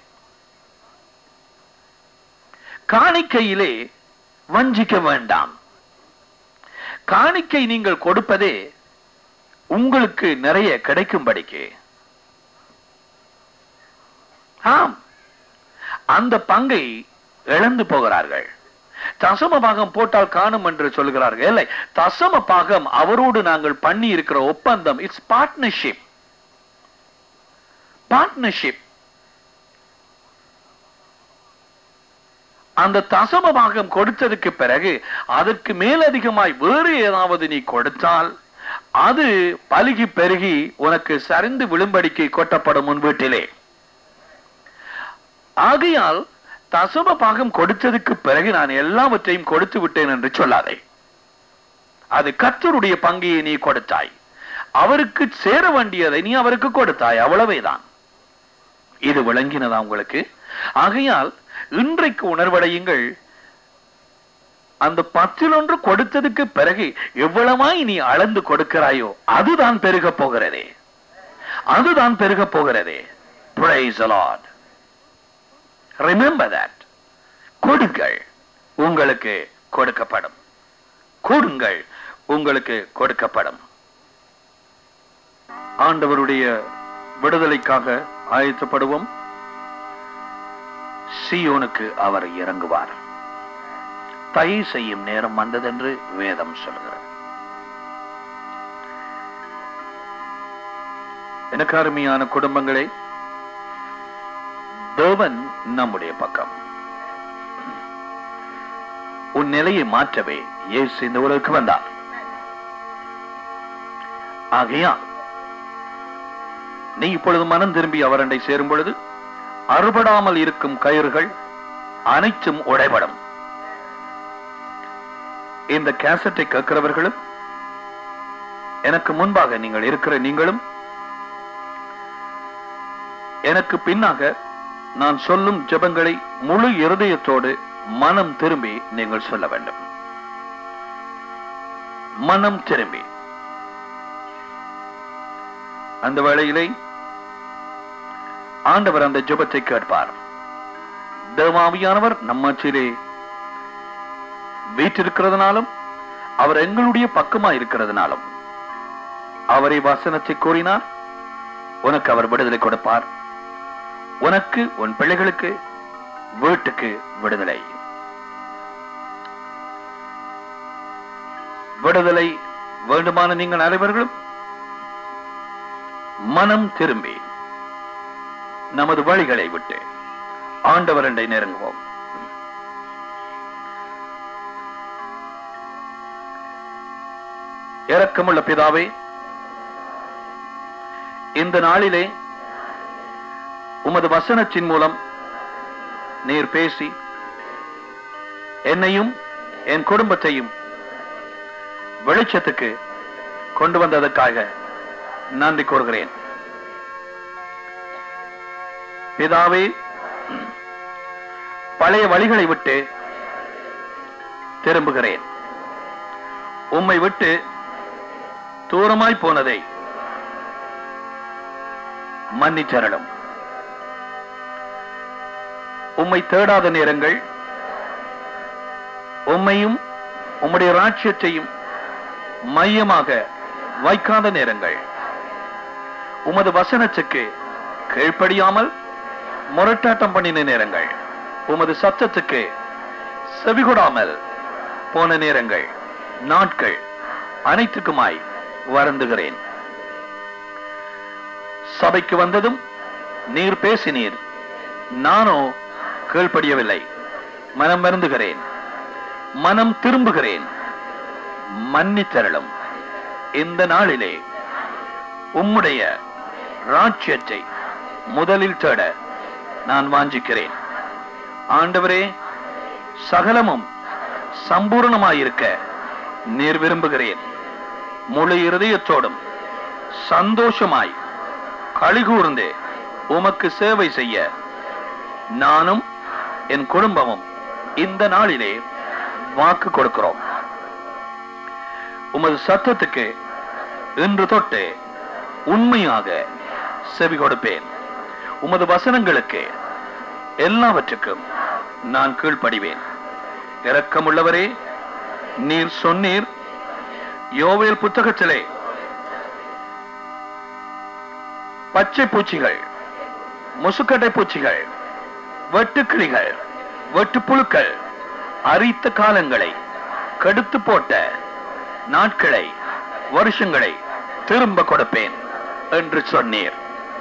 காணிக்கையிலே வஞ்சிக்க வேண்டாம் காணிக்கை நீங்கள் கொடுப்பதே உங்களுக்கு நிறைய கிடைக்கும்படிக்கு ஆம் அந்த பங்கை இழந்து போகிறார்கள் தசம பாகம் போட்டால் காணும் என்று சொல்கிறார்கள் இல்லை தசம பாகம் அவரோடு நாங்கள் பண்ணி இருக்கிற ஒப்பந்தம் இட்ஸ் பார்ட்னர்ஷிப் பார்ட்னர்ஷிப் அந்த தசம பாகம் கொடுத்ததுக்கு பிறகு அதற்கு மேலதிகமாய் வேறு ஏதாவது நீ கொடுத்தால் அது பலுகி பெருகி உனக்கு சரிந்து விழும்படிக்கு கொட்டப்படும் முன் வீட்டிலே ஆகையால் தசம பாகம் கொடுத்ததுக்கு பிறகு நான் எல்லாவற்றையும் கொடுத்து விட்டேன் என்று சொல்லாதே அது கர்த்தருடைய பங்கையை நீ கொடுத்தாய் அவருக்கு சேர வேண்டியதை நீ அவருக்கு கொடுத்தாய் அவ்வளவேதான் இது விளங்கினதா உங்களுக்கு ஆகையால் இன்றைக்கு உணர்வடையுங்கள் அந்த பத்தில் ஒன்று கொடுத்ததுக்கு பிறகு எவ்வளவாய் நீ அளந்து கொடுக்கிறாயோ அதுதான் பெருக போகிறதே அதுதான் பெருக போகிறதே Praise the Lord. Remember that. கொடுங்கள் உங்களுக்கு கொடுக்கப்படும் கொடுங்கள் உங்களுக்கு கொடுக்கப்படும் ஆண்டவருடைய விடுதலைக்காக ஆயத்தப்படுவோம் சியோனுக்கு அவர் இறங்குவார் தயை செய்யும் நேரம் வந்ததென்று வேதம் சொல்கிறது எனக்கு அருமையான குடும்பங்களே தேவன் நம்முடைய பக்கம் உன் நிலையை மாற்றவே இயேசு இந்த உலகுக்கு வந்தார் ஆகையால் நீ இப்பொழுது மனம் திரும்பி அவரண்டை சேரும் பொழுது அறுபடாமல் இருக்கும் கயிறுகள் அனைத்தும் உடைபடும் இந்த கேசட்டை கேட்கிறவர்களும் எனக்கு முன்பாக நீங்கள் இருக்கிற நீங்களும் எனக்கு பின்னாக நான் சொல்லும் ஜெபங்களை முழு இருதயத்தோடு மனம் திரும்பி நீங்கள் சொல்ல வேண்டும் மனம் திரும்பி அந்த வேளையிலே ஆண்டவர் அந்த ஜெபத்தை கேட்பார் தேவாவியானவர் நம்மச்சிலே வீற்றிருக்கிறதுனாலும் அவர் எங்களுடைய பக்கமா இருக்கிறதுனாலும் அவரை வசனத்தை கூறினார் உனக்கு அவர் விடுதலை கொடுப்பார் உனக்கு உன் பிள்ளைகளுக்கு வீட்டுக்கு விடுதலை விடுதலை வேண்டுமான நீங்கள் அனைவர்களும் மனம் திரும்பி நமது வழிகளை விட்டு ஆண்டவரண்டை நெருங்குவோம் இரக்கமுள்ள பிதாவே இந்த நாளிலே உமது வசனத்தின் மூலம் நீர் பேசி என்னையும் என் குடும்பத்தையும் வெளிச்சத்துக்கு கொண்டு வந்ததற்காக நன்றி கூறுகிறேன் பிதாவே பழைய வழிகளை விட்டு திரும்புகிறேன் உம்மை விட்டு தூரமாய் போனதை மன்னிச்சரலும் உம்மை தேடாத நேரங்கள் உம்மையும் உம்முடைய ராட்சியத்தையும் மையமாக வைக்காத நேரங்கள் உமது வசனத்துக்கு கீழ்ப்படியாமல் முரட்டாட்டம் பண்ணின நேரங்கள் உமது சத்தத்துக்கு செவிகொடாமல் போன நேரங்கள் நாட்கள் அனைத்துக்குமாய் வருந்துகிறேன் சபைக்கு வந்ததும் நீர் பேசினீர் நானோ கீழ்ப்படியவில்லை மனம் வருந்துகிறேன் மனம் திரும்புகிறேன் மன்னித்தரலும் இந்த நாளிலே உம்முடைய ராட்சியத்தை முதலில் தேட நான் வாஞ்சிக்கிறேன் ஆண்டவரே சகலமும் சம்பூர்ணமாயிருக்க நீர் விரும்புகிறேன் முழு இருதயத்தோடும் சந்தோஷமாய் கழிகூர்ந்து உமக்கு சேவை செய்ய நானும் என் குடும்பமும் இந்த நாளிலே வாக்கு கொடுக்கிறோம் உமது சத்தத்துக்கு இன்று தொட்டு உண்மையாக செவி கொடுப்பேன் உமது வசனங்களுக்கு எல்லாவற்றுக்கும் நான் கீழ்ப்படிவேன் இரக்கமுள்ளவரே நீர் சொன்னீர் யோவேல் புத்தகத்திலே பச்சை பூச்சிகள் முசுக்கட்டை பூச்சிகள் வெட்டுக்கிளிகள் வெட்டுப்புழுக்கள் அரித்த காலங்களை கடுத்து போட்ட நாட்களை வருஷங்களை திரும்ப கொடுப்பேன் என்று சொன்னீர்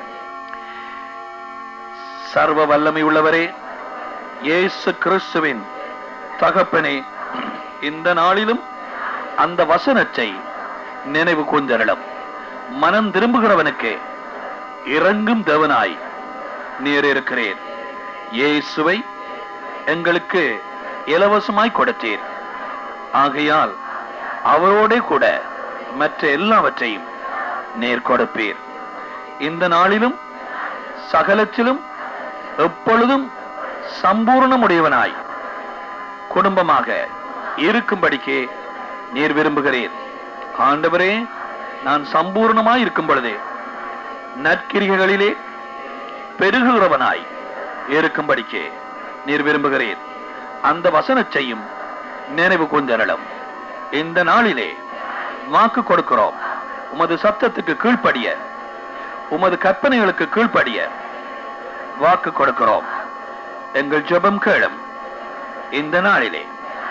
சர்வ வல்லமை உள்ளவரே இயேசு கிறிஸ்துவின் தகப்பனே இந்த நாளிலும் அந்த வசனத்தை நினைவு கூந்தரலும் மனம் திரும்புகிறவனுக்கு இறங்கும் தேவனாய் நீர் இருக்கிறேன் இயேசுவை எங்களுக்கு இலவசமாய் கொடுத்தீர் ஆகையால் அவரோட கூட மற்ற எல்லாவற்றையும் நேர் கொடுப்பீர் இந்த நாளிலும் சகலத்திலும் எப்பொழுதும் சம்பூர்ணமுடையவனாய் குடும்பமாக இருக்கும்படிக்கு நீர் விரும்புகிறேன் ஆண்டவரே நான் சம்பூர்ணமாய் இருக்கும் பொழுதே நற்கிரிகளிலே பெருகுகிறவனாய் இருக்கும்படிக்கு நீர் விரும்புகிறீர் அந்த வசனத்தையும் நினைவு கொண்டரலும் இந்த நாளிலே வாக்கு கொடுக்கிறோம் உமது சத்தத்துக்கு கீழ்ப்படிய உமது கற்பனைகளுக்கு கீழ்ப்படிய வாக்கு கொடுக்கிறோம் எங்கள் ஜெபம் கேளும் இந்த நாளிலே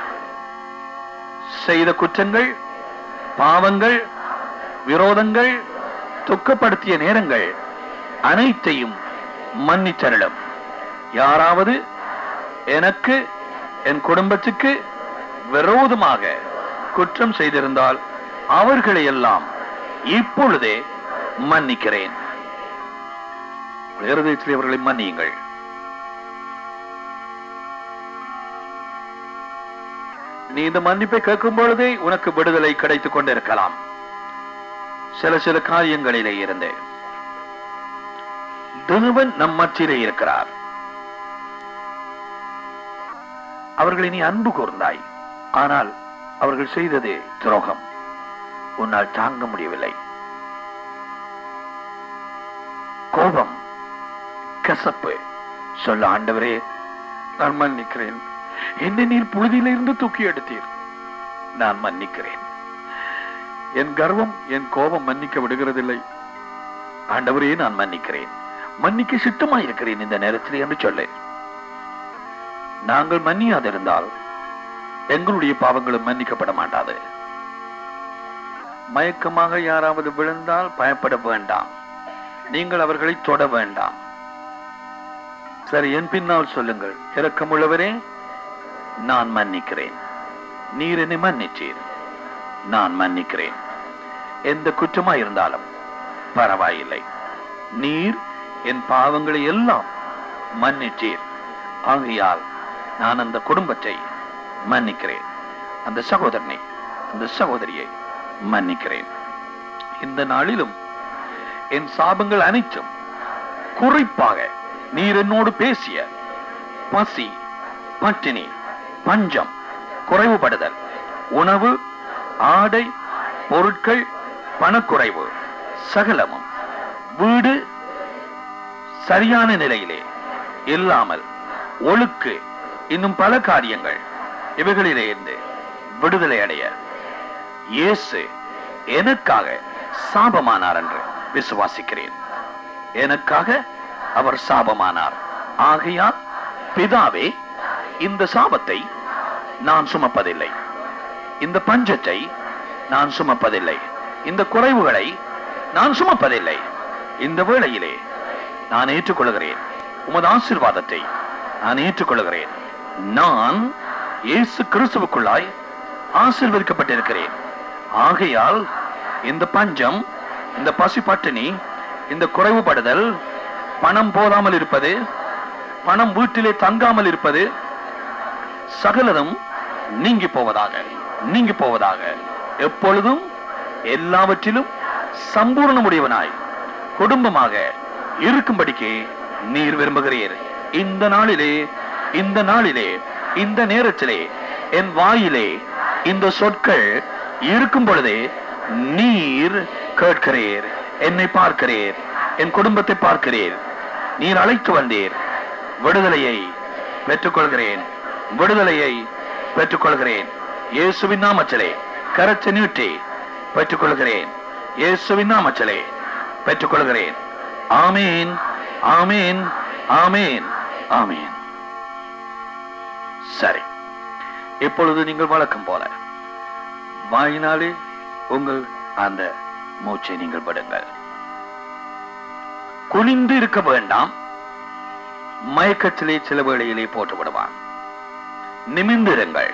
செய்த குற்றங்கள் பாவங்கள் விரோதங்கள் துக்கப்படுத்திய நேரங்கள் அனைத்தையும் மன்னித்தருளும் யாராவது எனக்கு என் குடும்பத்துக்கு விரோதமாக குற்றம் செய்திருந்தால் அவர்களை எல்லாம் இப்பொழுதே மன்னிக்கிறேன் இருதயத்திலே அவர்களை மன்னியுங்கள் நீ இந்த மன்னிப்பை கேட்கும் பொழுதே உனக்கு விடுதலை கிடைத்துக் கொண்டிருக்கலாம் சில சில காரியங்களிலே இருந்து தேவன் நம் மத்தியிலே இருக்கிறார் அவர்களை நீ அன்பு கூர்ந்தாய் ஆனால் அவர்கள் செய்தது துரோகம் உன்னால் தாங்க முடியவில்லை கோபம் கசப்பு சொல்ல ஆண்டவரே நான் மன்னிக்கிறேன் என்னை நீர் புழுதியிலிருந்து தூக்கி எடுத்தீர் நான் மன்னிக்கிறேன் என் கர்வம் என் கோபம் மன்னிக்க விடுகிறதில்லை ஆண்டவரே நான் மன்னிக்கிறேன் மன்னிக்க சித்தமாயிருக்கிறேன் இந்த நேரத்தில் என்று சொல்ல நாங்கள் மன்னியாதிருந்தால் எங்களுடைய பாவங்களும் மன்னிக்கப்பட மாட்டாது மயக்கமாக யாராவது விழுந்தால் பயப்பட வேண்டாம் நீங்கள் அவர்களை தொட வேண்டாம் சரி என் பின்னால் சொல்லுங்கள் இரக்கமுள்ளவரே நான் மன்னிக்கிறேன் நீர் என்னை மன்னிச்சீர் நான் மன்னிக்கிறேன் எந்த குற்றமா இருந்தாலும் பரவாயில்லை நீர் என் பாவங்களை எல்லாம் மன்னிச்சீர் ஆகையால் நான் அந்த குடும்பத்தை மன்னிக்கிறேன் அந்த சகோதரனை அந்த சகோதரியை மன்னிக்கிறேன் இந்த நாளிலும் என் சாபங்கள் அனைத்தும் குறிப்பாக நீர் என்னோடு பேசிய பசி பட்டினி பஞ்சம் குறைவுபடுதல் உணவு ஆடை பொருட்கள் பணக்குறைவு சகலமும் வீடு சரியான நிலையிலே இல்லாமல் ஒழுக்கு இன்னும் பல காரியங்கள் இவைகளிலே இருந்து விடுதலை அடைய இயேசு எனக்காக சாபமானார் என்று விசுவாசிக்கிறேன் எனக்காக அவர் சாபமானார் ஆகையால் பிதாவே இந்த சாபத்தை நான் சுமப்பதில்லை இந்த பஞ்சத்தை நான் சுமப்பதில்லை இந்த குறைவுகளை நான் சுமப்பதில்லை இந்த வேளையிலே நான் ஏற்றுக்கொள்கிறேன் உமது ஆசீர்வாதத்தை நான் ஏற்றுக்கொள்கிறேன் நான் இயேசு கிறிஸ்துவுக்குள்ளாய் ஆசீர்வதிக்கப்பட்டிருக்கிறேன் ஆகையால் இந்த பஞ்சம் இந்த பசி பட்டினி இந்த குறைவுபடுதல் பணம் போதாமல் இருப்பது பணம் வீட்டிலே தங்காமல் இருப்பது சகலதும் நீங்கி போவதாக நீங்கி போவதாக எப்பொழுதும் எல்லாவற்றிலும் சம்பூர்ணமுடையவனாய் குடும்பமாக இருக்கும்படிக்கு நீர் விரும்புகிறீர் இந்த நாளிலே இந்த நாளிலே இந்த நேரத்திலே என் வாயிலே இந்த சொற்கள் இருக்கும் பொழுதே நீர் கேட்கிறீர் என்னை பார்க்கிறீர் என் குடும்பத்தை பார்க்கிறீர் நீர் அழைத்து வந்தீர் விடுதலையை பெற்றுக்கொள்கிறேன் விடுதலையை பெற்றுக்கொள்கிறேன் இயேசுவின் நாமத்திலே கரத்தை நீட்டி பெற்றுக்கொள்கிறேன் இயேசுவின் நாமத்திலே பெற்றுக்கொள்கிறேன் ஆமீன் ஆமீன் ஆமீன் ஆமீன் சரி இப்பொழுது நீங்கள் வழக்கம் போல வாயினாலே உங்கள் அந்த மூச்சை நீங்கள் விடுங்கள் குனிந்து இருக்க வேண்டாம் மயக்கத்திலே சில வேளையிலே போட்டு விடுவான் நிமிர்ந்திருங்கள்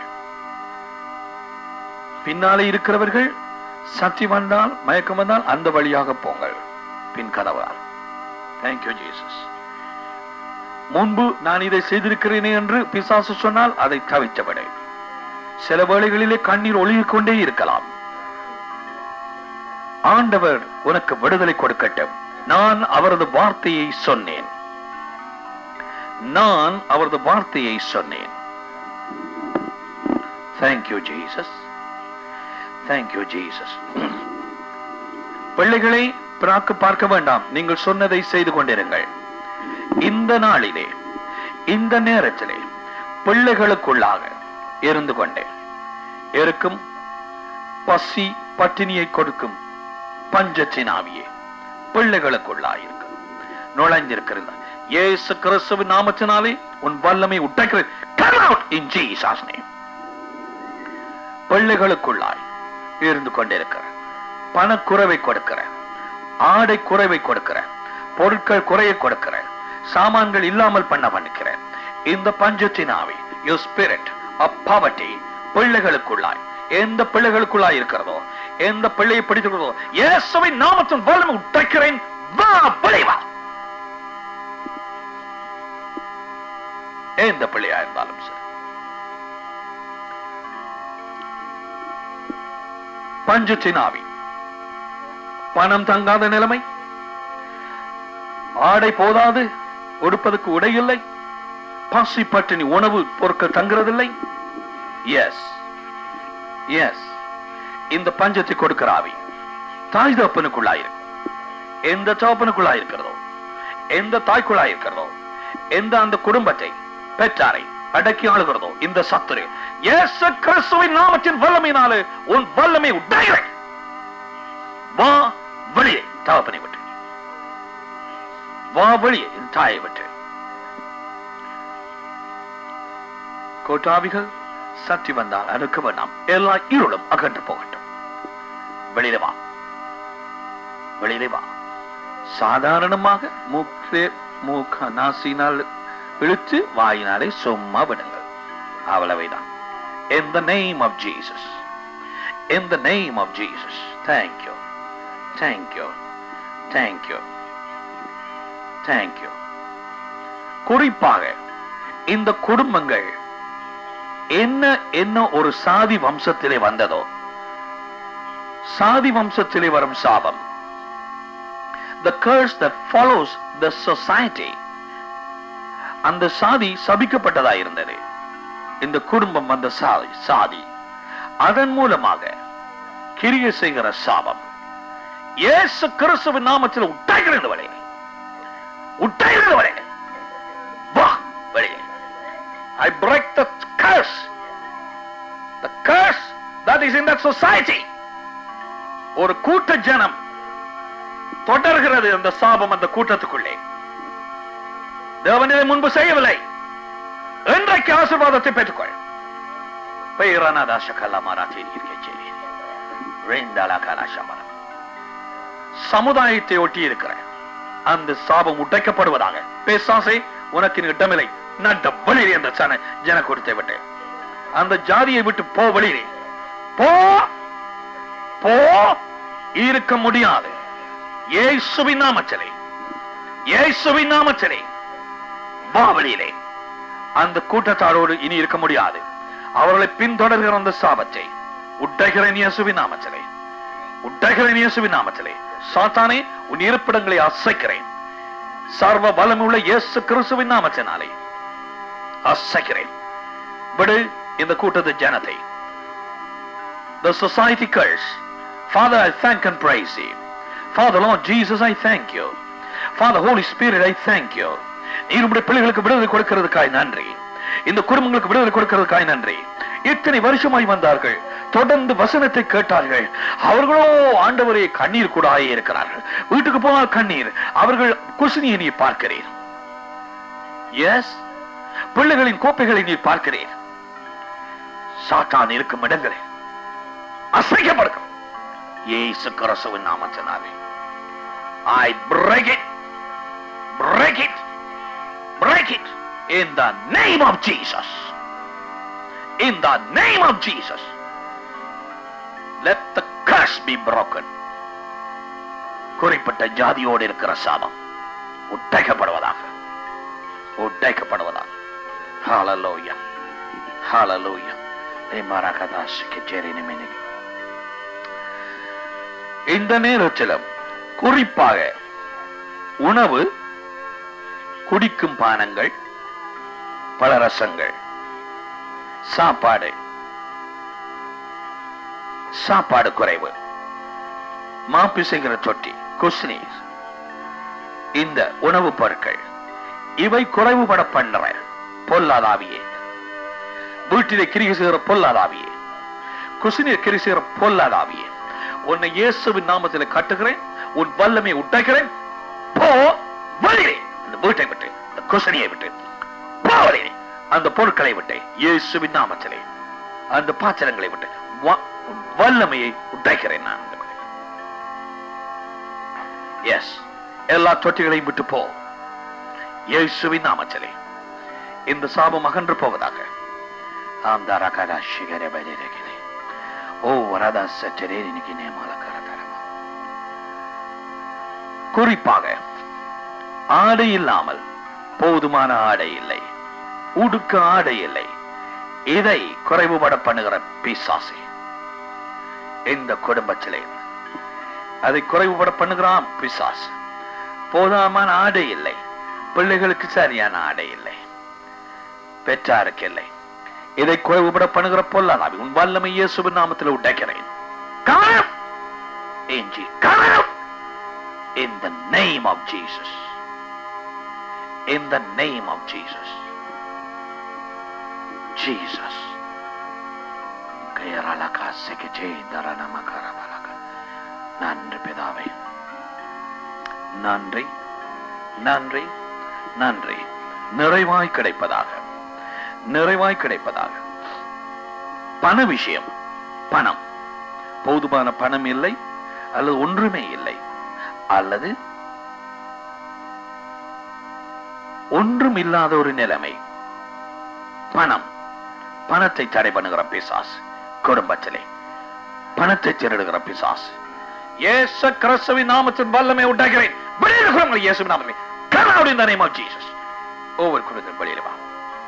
பின்னாலே இருக்கிறவர்கள் சக்தி வந்தால் மயக்கம் வந்தால் அந்த வழியாக போங்கள் பின் கதவால் தேங்க்யூ ஜீசஸ் முன்பு நான் இதை செய்திருக்கிறேனே என்று பிசாசு சொன்னால் அதை தவித்தவிடு சில வேளைகளிலே கண்ணீர் ஒழுகிக் கொண்டே இருக்கலாம் ஆண்டவர் உனக்கு விடுதலை கொடுக்கட்டும் நான் அவரது வார்த்தையை சொன்னேன் நான் அவரது வார்த்தையை சொன்னேன் தேங்க்யூ ஜீசஸ் தேங்க்யூ ஜீசஸ் பிள்ளைகளை பிராக்கு பார்க்க வேண்டாம் நீங்கள் சொன்னதை செய்து கொண்டிருங்கள் இந்த நாளிலே இந்த நேரத்திலே பிள்ளைகளுக்குள்ளாக இருந்து கொண்டே இருக்கும் பசி பட்டினியை கொடுக்கும் பஞ்சத்தின் ஆவியே பிள்ளைகளுக்குள்ளாயிருக்கும் நுழைந்திருக்கிறது இயேசு கிறிஸ்துவின் நாமத்தினாலே உன் வல்லமை உடைக்கிறது Come out in Jesus' name. பிள்ளைகளுக்குள்ளாய் இருந்து கொண்டிருக்கிற பணக்குறைவை கொடுக்கிற ஆடை குறைவை கொடுக்கிற பொருட்கள் குறைய கொடுக்கிற சாமான்கள் இல்லாமல் பண்ண பண்ணிக்கிற இந்த பஞ்சத்தின் ஆவி யூ ஸ்பிரிட் ஆஃப் பாவர்ட்டி பிள்ளைகளுக்குள்ளாய் எந்த பிள்ளைகளுக்குள்ளாய் இருக்கிறதோ எந்த பிள்ளையை பிடித்திருக்கிறதோ இயேசுவின் நாமத்தின் வல்லமை உடைக்கிறேன் வா வெளியே வா எந்த பிள்ளையா இருந்தாலும் சரி பஞ்சத்தின் ஆவி பணம் தங்காத நிலைமை ஆடை போதாது உடுப்பதற்கு உடை இல்லை பசி பட்டினி உணவு பொருட்கள் தங்குறதில்லை எஸ் எஸ் இந்த பஞ்சத்தை கொடுக்கிற ஆவி தாய் தப்பனுக்குள்ளாயிருக்கு எந்த தகப்பனுக்குள்ளாய் இருக்கிறதோ எந்த தாய்க்குள்ளாய் இருக்கிறதோ எந்த அந்த குடும்பத்தை பெற்றாரை அடக்கி ஆளுகிறதோ இந்த சத்துரு இயேசு கிறிஸ்துவின் நாமத்தின் வல்லமையினாலே உன் வல்லமை உடைகிறேன் வா வெளியே தகப்பனை விட்டு வா வெளியே என் தாயை விட்டு கோட்டாவிகள் சக்தி வந்தால் அடுக்க வேண்டாம் எல்லா இருளும் அகன்று போகட்டும் வெளியில வா வெளியிலே வா சாதாரணமாக மூக்கே மூக்க நாசினால் இழுத்து வாயினாலே சும்மா விடுங்கள் அவ்வளவைதான் in the name of Jesus in the name of Jesus thank you thank you thank you thank you குறிப்பாக இந்த குடும்பங்கள் என்ன என்ன ஒரு சாதி வம்சத்திலே வந்ததோ சாதி வம்சத்திலே வரும் சாபம் the curse that follows the society அந்த சாதி சபிக்கப்பட்டதா இருந்தது இந்த குடும்பம் வந்த சாதி சாதி அதன் மூலமாக கிரியை செய்கிற சாபம் இயேசு கிறிஸ்துவின் நாமத்தில் உட்டாகிறது வரை உட்டாகிறது வரை வா வெளியே I break the curse the curse that is in that society ஒரு கூட்ட ஜனம் தொடர்கிறது அந்த சாபம் அந்த கூட்டத்துக்குள்ளே தேவன் இதை முன்பு செய்யவில்லை இன்றைக்கு ஆசீர்வாதத்தை பெற்றுக்கொள் சமுதாயத்தை ஒட்டி இருக்கிற அந்த சாபம் உடைக்கப்படுவதாக பேசாசை உனக்கு இனி இடமில்லை நட்ட வெளியே அந்த சன ஜன கொடுத்தை விட்டு அந்த ஜாதியை விட்டு போ வெளியே போ போ இருக்க முடியாது இயேசுவின் நாமச்சலே இயேசுவின் நாமச்சலே வா வெளியிலே அந்த கூட்டத்தாரோடு இனி இருக்க முடியாது அவர்களை பின்தொடர்கிற அந்த சாபத்தை உட்டைகிறேன் இயேசுவின் நாமத்திலே உட்டைகிறேன் இயேசுவின் நாமத்திலே சாத்தானே உன் இருப்பிடங்களை அசைக்கிறேன் சர்வ வல்லமுள்ள இயேசு கிறிஸ்துவின் நாமத்தினாலே அசைக்கிறேன் விடு இந்த கூட்டத்து ஜனத்தை the society curse father i thank and praise you father lord jesus i thank you father holy spirit i thank you நீர் உம்முடைய பிள்ளைகளுக்கு விடுதலை கொடுக்கிறதுக்காய் நன்றி இந்த குடும்பங்களுக்கு விடுதலை கொடுக்கிறதுக்காய் நன்றி இத்தனை வருஷமாய் வந்தார்கள் தொடர்ந்து வசனத்தை கேட்டார்கள் அவர்களோ ஆண்டவரே கண்ணீர் கூட இருக்கிறார்கள் வீட்டுக்கு போனால் கண்ணீர் அவர்கள் குசினியை நீ பார்க்கிறீர் எஸ் பிள்ளைகளின் கோப்பைகளை நீ பார்க்கிறீர் சாத்தான் இருக்கும் இடங்களே அசைக்கப்படுகிறோம் இயேசு கிறிஸ்துவின் நாமத்தினாலே I break it break it break it in the name of Jesus in the name of Jesus let the curse be broken குறிப்பிட்ட ஜாதியோடு இருக்கிற சாபம் உடைக்கப்படுவதாக உடைக்கப்படுவதாக ஹalleluya hallelujah எமரகதாசுக்கு செரினிமினி இந்த நேரத்திலும் குறிப்பாக உணவு குடிக்கும் பானங்கள் பலரசங்கள் சாப்பாடு சாப்பாடு குறைவு மாப்பிசைகிற தொட்டி குஸ்னி இந்த உணவுப் பொருட்கள் இவை குறைவுபட பண்ற பொல்லாதாவியே வீட்டிலே கிரிகை செய்கிற பொல்லாதாவியே குசினிய கிரி செய்கிற பொல்லாதாவியே உன்னை இயேசுவின் நாமத்தில் கட்டுகிறேன் உன் வல்லமை உடைக்கிறேன் போ வெளியே அந்த வீட்டை விட்டு அந்த குசனியை விட்டு போ வெளியே அந்த பொருட்களை விட்டு இயேசுவின் நாமத்திலே அந்த பாத்திரங்களை விட்டு வ- உன் வல்லமையை உடைக்கிறேன் நான் எஸ் எல்லா தொட்டிகளையும் விட்டு போ இயேசுவின் நாமத்திலே இந்த சாபம் அகன்று போவதாக ஆம் தாராகாரா சிகர பஜரகிலே ஓ வரதா சச்சரே இன்னைக்கு நேமாலக்கார தரமா குறிப்பாக ஆடை இல்லாமல் போதுமான ஆடை இல்லை உடுக்க ஆடை இல்லை இதை குறைவுபட பண்ணுகிற பிசாசே இந்த குடும்பத்திலே அதை குறைவுபட பண்ணுகிறான் பிசாசு போதாமான ஆடை இல்லை பிள்ளைகளுக்கு சரியான ஆடை இல்லை பெற்றாருக்கு இல்லை இதை குறைவுபட பண்ணுகிற பொல்லாதாவி உன் வல்லமை இயேசுவின் நாமத்தில் உடைக்கிறேன் காணம் எஞ்சி காணம் in the name of Jesus in the name of Jesus Jesus கயரலகா செகஜே தரணமகரபலக நன்றி பிதாவே நன்றி நன்றி நன்றி நிறைவாய் கிடைப்பதாக நிறைவாய் கிடைப்பதாக பண விஷயம் பணம் போதுமான பணம் இல்லை அல்லது ஒன்றுமே இல்லை அல்லது ஒன்றும் இல்லாத ஒரு நிலைமை பணம் பணத்தை தடை பண்ணுகிற பிசாசு குடும்பத்திலே பணத்தை திருடுகிற பிசாசு இயேசு கிறிஸ்துவின் நாமத்தின் வல்லமை உண்டாகிறேன் வெளியில குடும்பங்கள் இயேசுவின் நாமத்திலே come out in the name of Jesus ஒவ்வொரு குடும்பத்தின் வெளியில வா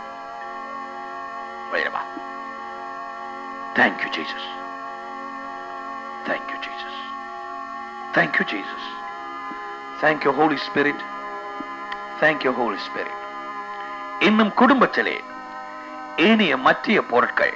வெளியில வா thank you Jesus thank you Jesus thank you Jesus thank you Holy Spirit thank you Holy Spirit இன்னும் குடும்பத்திலே ஏனைய மற்ற பொருட்கள்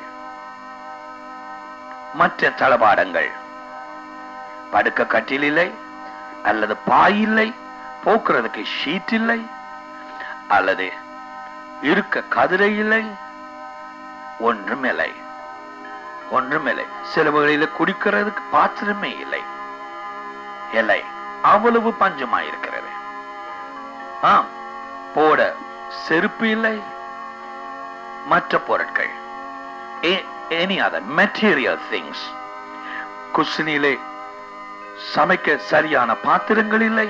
மற்ற தளபாடங்கள் படுக்க கட்டில் இல்லை அல்லது பாய் இல்லை போக்குறதுக்கு ஷீட் இல்லை அல்லது இருக்க கதிரை இல்லை ஒன்றுமில்லை ஒன்றுமில்லை சிலவுகளில குடிக்கிறதுக்கு பாத்திரமே இல்லை இல்லை அவ்வளவு பஞ்சமாயிருக்கிறது ஆம் போட செருப்பு இல்லை மற்ற பொருட்கள் எனி அதர் மெட்டீரியல் திங்ஸ் குசினிலே சமைக்க சரியான பாத்திரங்கள் இல்லை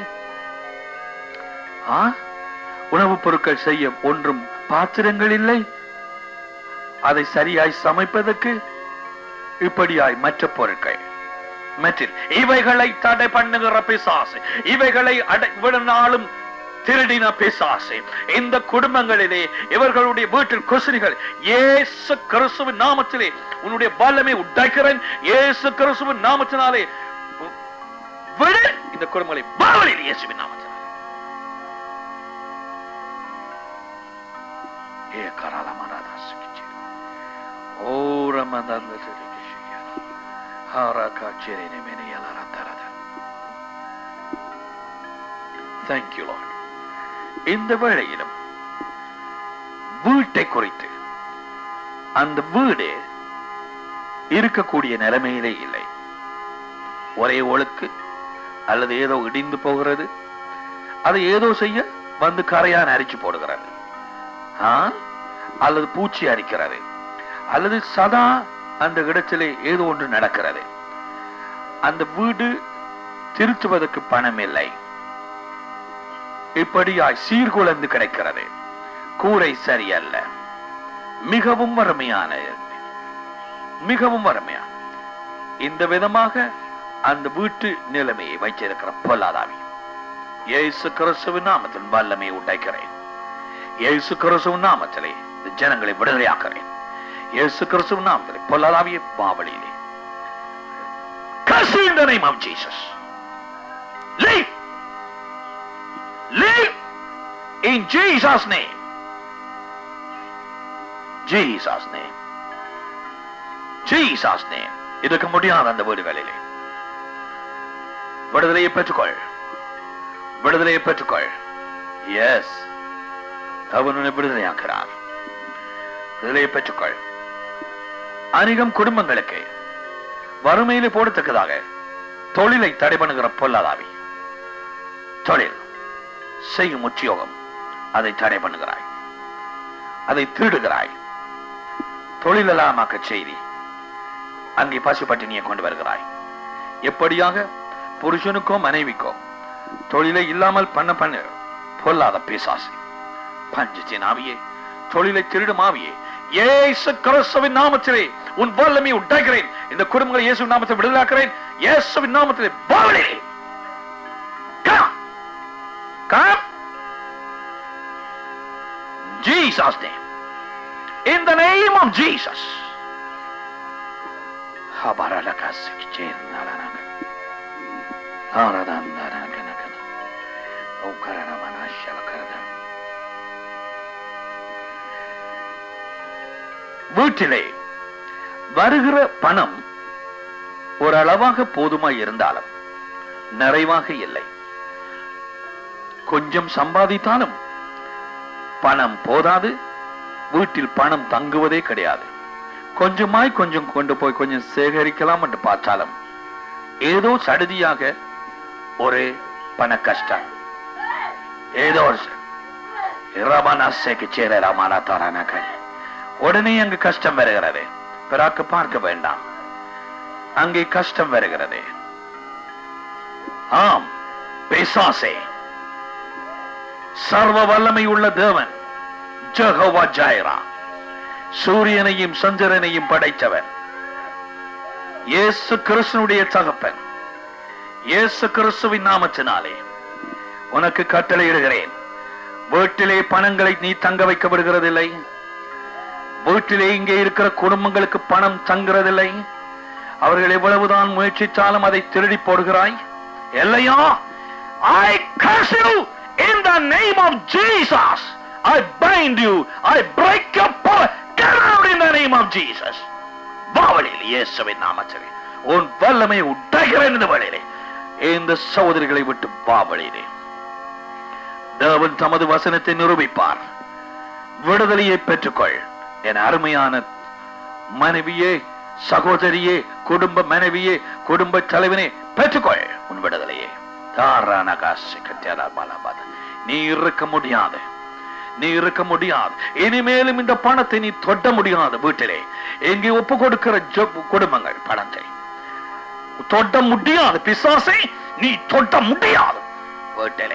ஆ? உணவுப் பொருட்கள் செய்ய ஒன்றும் பாத்திரங்கள் இல்லை அதை சரியாய் சமைப்பதற்கு இப்படியாய் மற்ற பொருட்கள் மெட்டீரியல் இவைகளை தடை பண்ணுகிற பிசாசு இவைகளை அடை விடனாலும் திருடின பிசாசு இந்த குடும்பங்களிலே இவர்களுடைய வீட்டில் குசினிகள் இயேசு கிறிஸ்துவின் நாமத்திலே உன்னுடைய வல்லமை உடைக்கிறேன் இயேசு கிறிஸ்துவின் நாமத்தினாலே விடு இந்த குடும்பங்களை பாவலில் இயேசுவின் நாமத்தினாலே ஏ கராலமராதா சுகிச்சி ஓ ரமதந்த சுகிச்சியா ஹாராகா செரினே மெனியலரா தரத Thank you, Lord. இந்த வேளையிலும் வீட்டை குறித்து அந்த வீடு இருக்கக்கூடிய நிலைமையிலே இல்லை ஒரே ஒழுக்கு அல்லது ஏதோ இடிந்து போகிறது அதை ஏதோ செய்ய வந்து கரையான் அரிச்சு போடுகிறது ஆ? அல்லது பூச்சி அரிக்கிறது அல்லது சதா அந்த இடத்திலே ஏதோ ஒன்று நடக்கிறது அந்த வீடு திருத்துவதற்கு பணம் இல்லை இப்படியாய் சீர்குலைந்து கிடைக்கிறது கூரை சரியல்ல மிகவும் வறுமையான மிகவும் வறுமையான இந்த விதமாக அந்த வீட்டு நிலைமையை வைத்திருக்கிற பொல்லாதாவி இயேசு கிறிஸ்துவின் நாமத்தில் வல்லமை உடைக்கிறேன் இயேசு கிறிஸ்துவின் நாமத்திலே இந்த ஜனங்களை விடுதலையாக்கிறேன் இயேசு கிறிஸ்துவின் நாமத்திலே பொல்லாதாவிய பாவலியிலே Curse you in the name of Jesus. Leave. Leave in Jesus' name. Jesus' name. Jesus' name. இருக்க முடியாத அந்த வீடுகளிலே விடுதலையை பெற்றுக்கொள் விடுதலையை பெற்றுக்கொள் எஸ் அவன் உன்னை விடுதலையாக்குறார் விடுதலையை பெற்றுக்கொள் அநேகம் குடும்பங்களுக்கு வறுமையிலே போடத்தக்கதாக தொழிலை தடை பண்ணுகிற பொல்லாதாவி தொழில் செய்யும் உத்தியோகம் அதை தடை பண்ணுகிறாய் அதை திருடுகிறாய் தொழிலெல்லாமாக்க செய்தி அங்கே பசு பட்டினியை கொண்டு வருகிறாய் எப்படியாக புருஷனுக்கோ மனைவிக்கோ தொழிலை இல்லாமல் பண்ண பண்ண பொல்லாத பிசாசு பஞ்சத்தின் ஆவியே தொழிலை திருடும் ஆவியே இயேசு கிறிஸ்துவின் நாமத்திலே உன் வல்லமை உண்டாக்கிறேன் இந்த குடும்பங்களை இயேசுவின் நாமத்தை விடுதலாக்கிறேன் இயேசுவின் நாமத்திலே பாவலே Come. Come. Jesus name. In the name of Jesus. Habaralakasikichenalanaga. Aradandaranganagana. Okaranamanashalakara. வீட்டிலே வருகிற பணம் ஓரளவாக போதுமாய் இருந்தாலும் நிறைவாக இல்லை கொஞ்சம் சம்பாதித்தாலும் பணம் போதாது வீட்டில் பணம் தங்குவதே கிடையாது கொஞ்சமாய் கொஞ்சம் கொண்டு போய் கொஞ்சம் சேகரிக்கலாம் என்று பார்த்தாலும் ஏதோ சடுதியாக ஒரு பண கஷ்டம் ஏதோ ஒரு ச- இரமணாசைக்கு சேர ரமணா தாரானக உடனே அங்கு கஷ்டம் வருகிறது பிறாக்கு பார்க்க வேண்டாம் அங்கே கஷ்டம் வருகிறது ஆம் பிசாசே சர்வ வல்லமை உள்ள தேவன் ஜெகோவா ஜாயிரா சூரியனையும் சந்திரனையும் படைத்தவன் இயேசு கிறிஸ்துனுடைய தகப்பன் இயேசு கிறிஸ்துவின் நாமத்தினாலே உனக்கு கட்டளையிடுகிறேன் வீட்டிலே பணங்களை நீ தங்க வைக்க விடுகிறதில்லை வீட்டிலே இங்கே இருக்கிற குடும்பங்களுக்கு பணம் தங்குறதில்லை அவர்கள் எவ்வளவுதான் முயற்சித்தாலும் அதை திருடி போடுகிறாய் இல்லையா I curse you in the name of Jesus. I bind you. I break your power. Get out in the name of Jesus. வாவலில் இயேசுவின் நாமத்திலே உன் வல்லமை உண்டாகிறேன் இந்த வழியிலே இந்த சகோதரிகளை விட்டு வாவலிலே தேவன் தமது வசனத்தை நிரூபிப்பார் விடுதலையை பெற்றுக்கொள் என் அருமையான மனைவியே சகோதரியே குடும்ப மனைவியே குடும்ப தலைவனே பெற்றுக்கொள் உன் விடுதலையே தாரானகாசிக்கத்தியாலபாலபாத. நீ இருக்க முடியாது நீ இருக்க முடியாது இனிமேலும் இந்த பணத்தை நீ தொட்ட முடியாது வீட்டிலே எங்கே ஒப்பு கொடுக்கிற ஜொ- குடும்பங்கள் பணத்தை தொட்ட முடியாது பிசாசை நீ தொட்ட முடியாது வீட்டிலே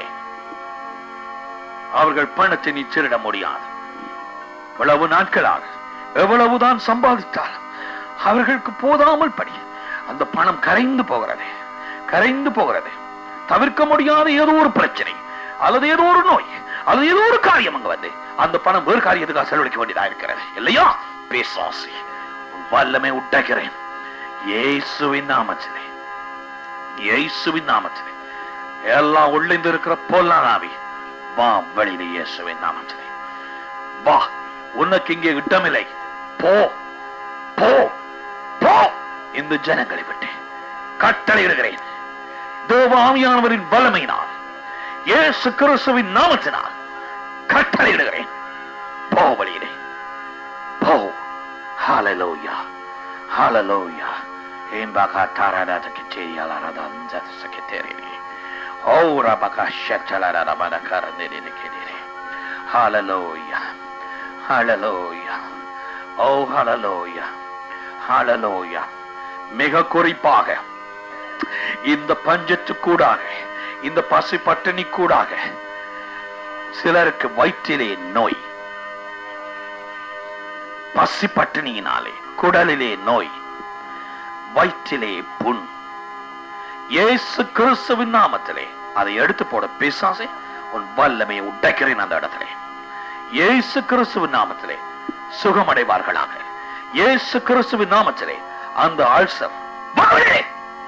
அவர்கள் பணத்தை நீ திருட முடியாது இவ்வளவு நாட்களாக எவ்வளவுதான் சம்பாதித்தாலும் அவர்களுக்கு போதாமல் படி அந்த பணம் கரைந்து போகிறது கரைந்து போகிறது தவிர்க்க முடியாத ஏதோ ஒரு பிரச்சனை அல்லது ஏதோ ஒரு நோய் அல்லது ஏதோ ஒரு காரியம் அங்க வந்து அந்த பணம் வேறு காரியத்துக்காக செலவழிக்க வேண்டியதா இருக்கிறது இல்லையா பேசாசி வல்லமை உண்டாக்கிறேன் இயேசுவின் நாமத்திலே இயேசுவின் நாமத்திலே எல்லாம் உள்ளிந்து இருக்கிற பொல்லாதாவி வா வெளியில இயேசுவின் நாமத்திலே வா உனக்கு இங்கே இடமில்லை போ போ போ இந்த ஜனங்களை விட்டு கட்டளையிடுகிறேன் தேவ ஆவியானவரின் வல்லமையினால் இயேசு கிறிஸ்துவின் நாமத்தினால் கட்டளையிடுகிறேன் போ வழியிலே போ ஹalleluya ஹalleluya Imbaka tarada takitiyala radanza sakiteri. Ora baka shatala rabana karandiri nikidiri. Hallelujah. Hallelujah. Oh hallelujah. Hallelujah. மிக குறிப்பாக இந்த பஞ்சத்துக்கூடாக இந்த பசி பட்டினி கூடாக சிலருக்கு வயிற்றிலே நோய் பசி பட்டினியினாலே குடலிலே நோய் வயிற்றிலே புண் இயேசு கிறிஸ்துவின் நாமத்திலே அதை எடுத்து போட பிசாசே உன் வல்லமையை உடைக்கிறேன் அந்த இடத்திலே இயேசு கிறிஸ்துவின் நாமத்திலே சுகமடைவார்களாக இயேசு கிறிஸ்துவின் நாமத்திலே அந்த ஆல்சர் மகளே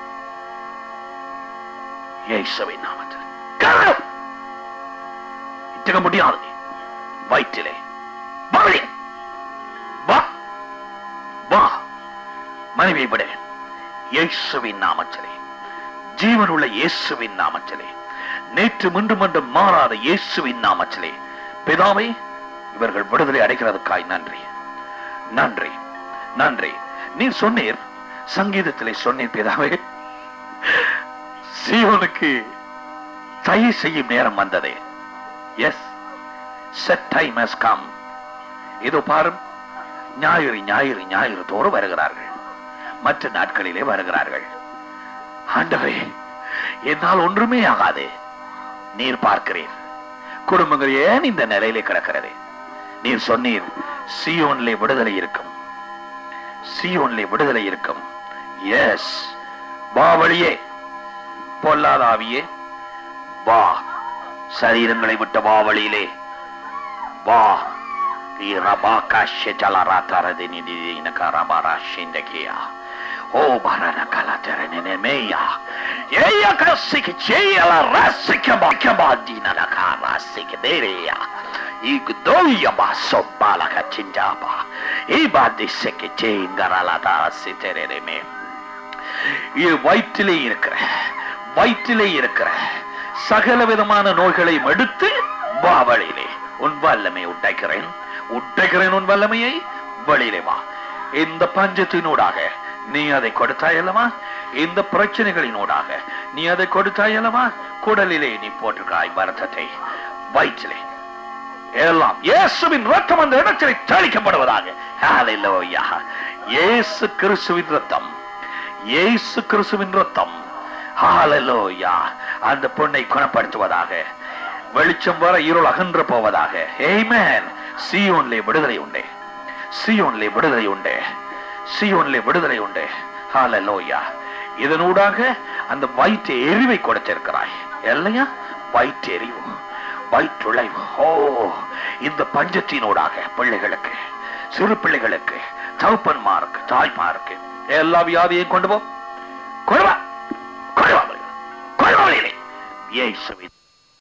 இயேசுவின் நாமத்திலே Go! இட்டுக்க முடியாது நீ. வயிற்றிலே மகளே வா வா மனைவியை விட இயேசுவின் நாமத்திலே ஜீவனுள்ள இயேசுவின் நாமத்திலே நேற்று முன்று மன்று மாறாத இயேசுவின் நாமத்திலே பிதாவே இவர்கள் விடுதலை அடைகிறதுக்காய் நன்றி நன்றி நன்றி நீ சொன்னீர் சங்கீதத்திலே சொன்னீர் பிதாவே சீவனுக்கு தயை செய்யும் நேரம் வந்ததே yes set time has come இதோ பாரும் ஞாயிறு ஞாயிறு ஞாயிறு தோறும் வருகிறார்கள் மற்ற நாட்களிலே வருகிறார்கள் ஆண்டவரே என்னால் ஒன்றுமே ஆகாது நீர் பார்க்கிறீர் குடும்பங்கள் ஏன் இந்த நிலையிலே கிடக்கிறது நீர் சொன்னீர் சியோன்லே விடுதலை இருக்கும் சியோன்லே விடுதலை இருக்கும் எஸ் வா வழியே பொல்லாத ஆவியே வா சரீரங்களை விட்ட வா வழியிலே வா Oh, barana kalatere nene meya. Yeya kasik cheya la rasike ba kaba dina la kara sik dereya. Igdoya ba sobala ka chinjaba. Iba diseke chingara la ta sitere me. இது வயிற்றிலே இருக்கிற வயிற்றிலே இருக்கிற சகல விதமான நோய்களையும் எடுத்து வா வழியிலே உன் வல்லமை உடைக்கிறேன் உடைக்கிறேன் உன் வல்லமையை வழியிலே வா இந்த பஞ்சத்தினூடாக நீ அதை கொடுத்தாய் அல்லவா இந்த பிரச்சனைகளினூடாக நீ அதை கொடுத்தாய் அல்லவா குடலிலே நீ போட்டிருக்காய் வருத்தத்தை வயிற்றிலே எல்லாம் இயேசுவின் ரத்தம் அந்த இடத்திலே தெளிக்கப்படுவதாக ஹalleluya இயேசு கிறிஸ்துவின் ரத்தம் இயேசு கிறிஸ்துவின் ரத்தம் ஹalleluya அந்த பொண்ணை குணப்படுத்துவதாக வெளிச்சம் வர இருள் அகன்று போவதாக ஆமென் சீயோன்லே விடுதலை உண்டே சீயோன்லே விடுதலை உண்டே சீயோன்லே விடுதலை உண்டே ஹalleluya இதனூடாக அந்த வயிற்று எரிவை கொடுத்திருக்கிறாய் இல்லையா வயிற்று எரிவு வயிற்றுழைவு ஓ இந்த பஞ்சத்தினூடாக பிள்ளைகளுக்கு சிறு பிள்ளைகளுக்கு தகப்பன்மாருக்கு தாய்மாருக்கு எல்லா வியாதியையும் கொண்டு போ கொண்டு வா கொண்டு வா கொண்டு வா இயேசுவின்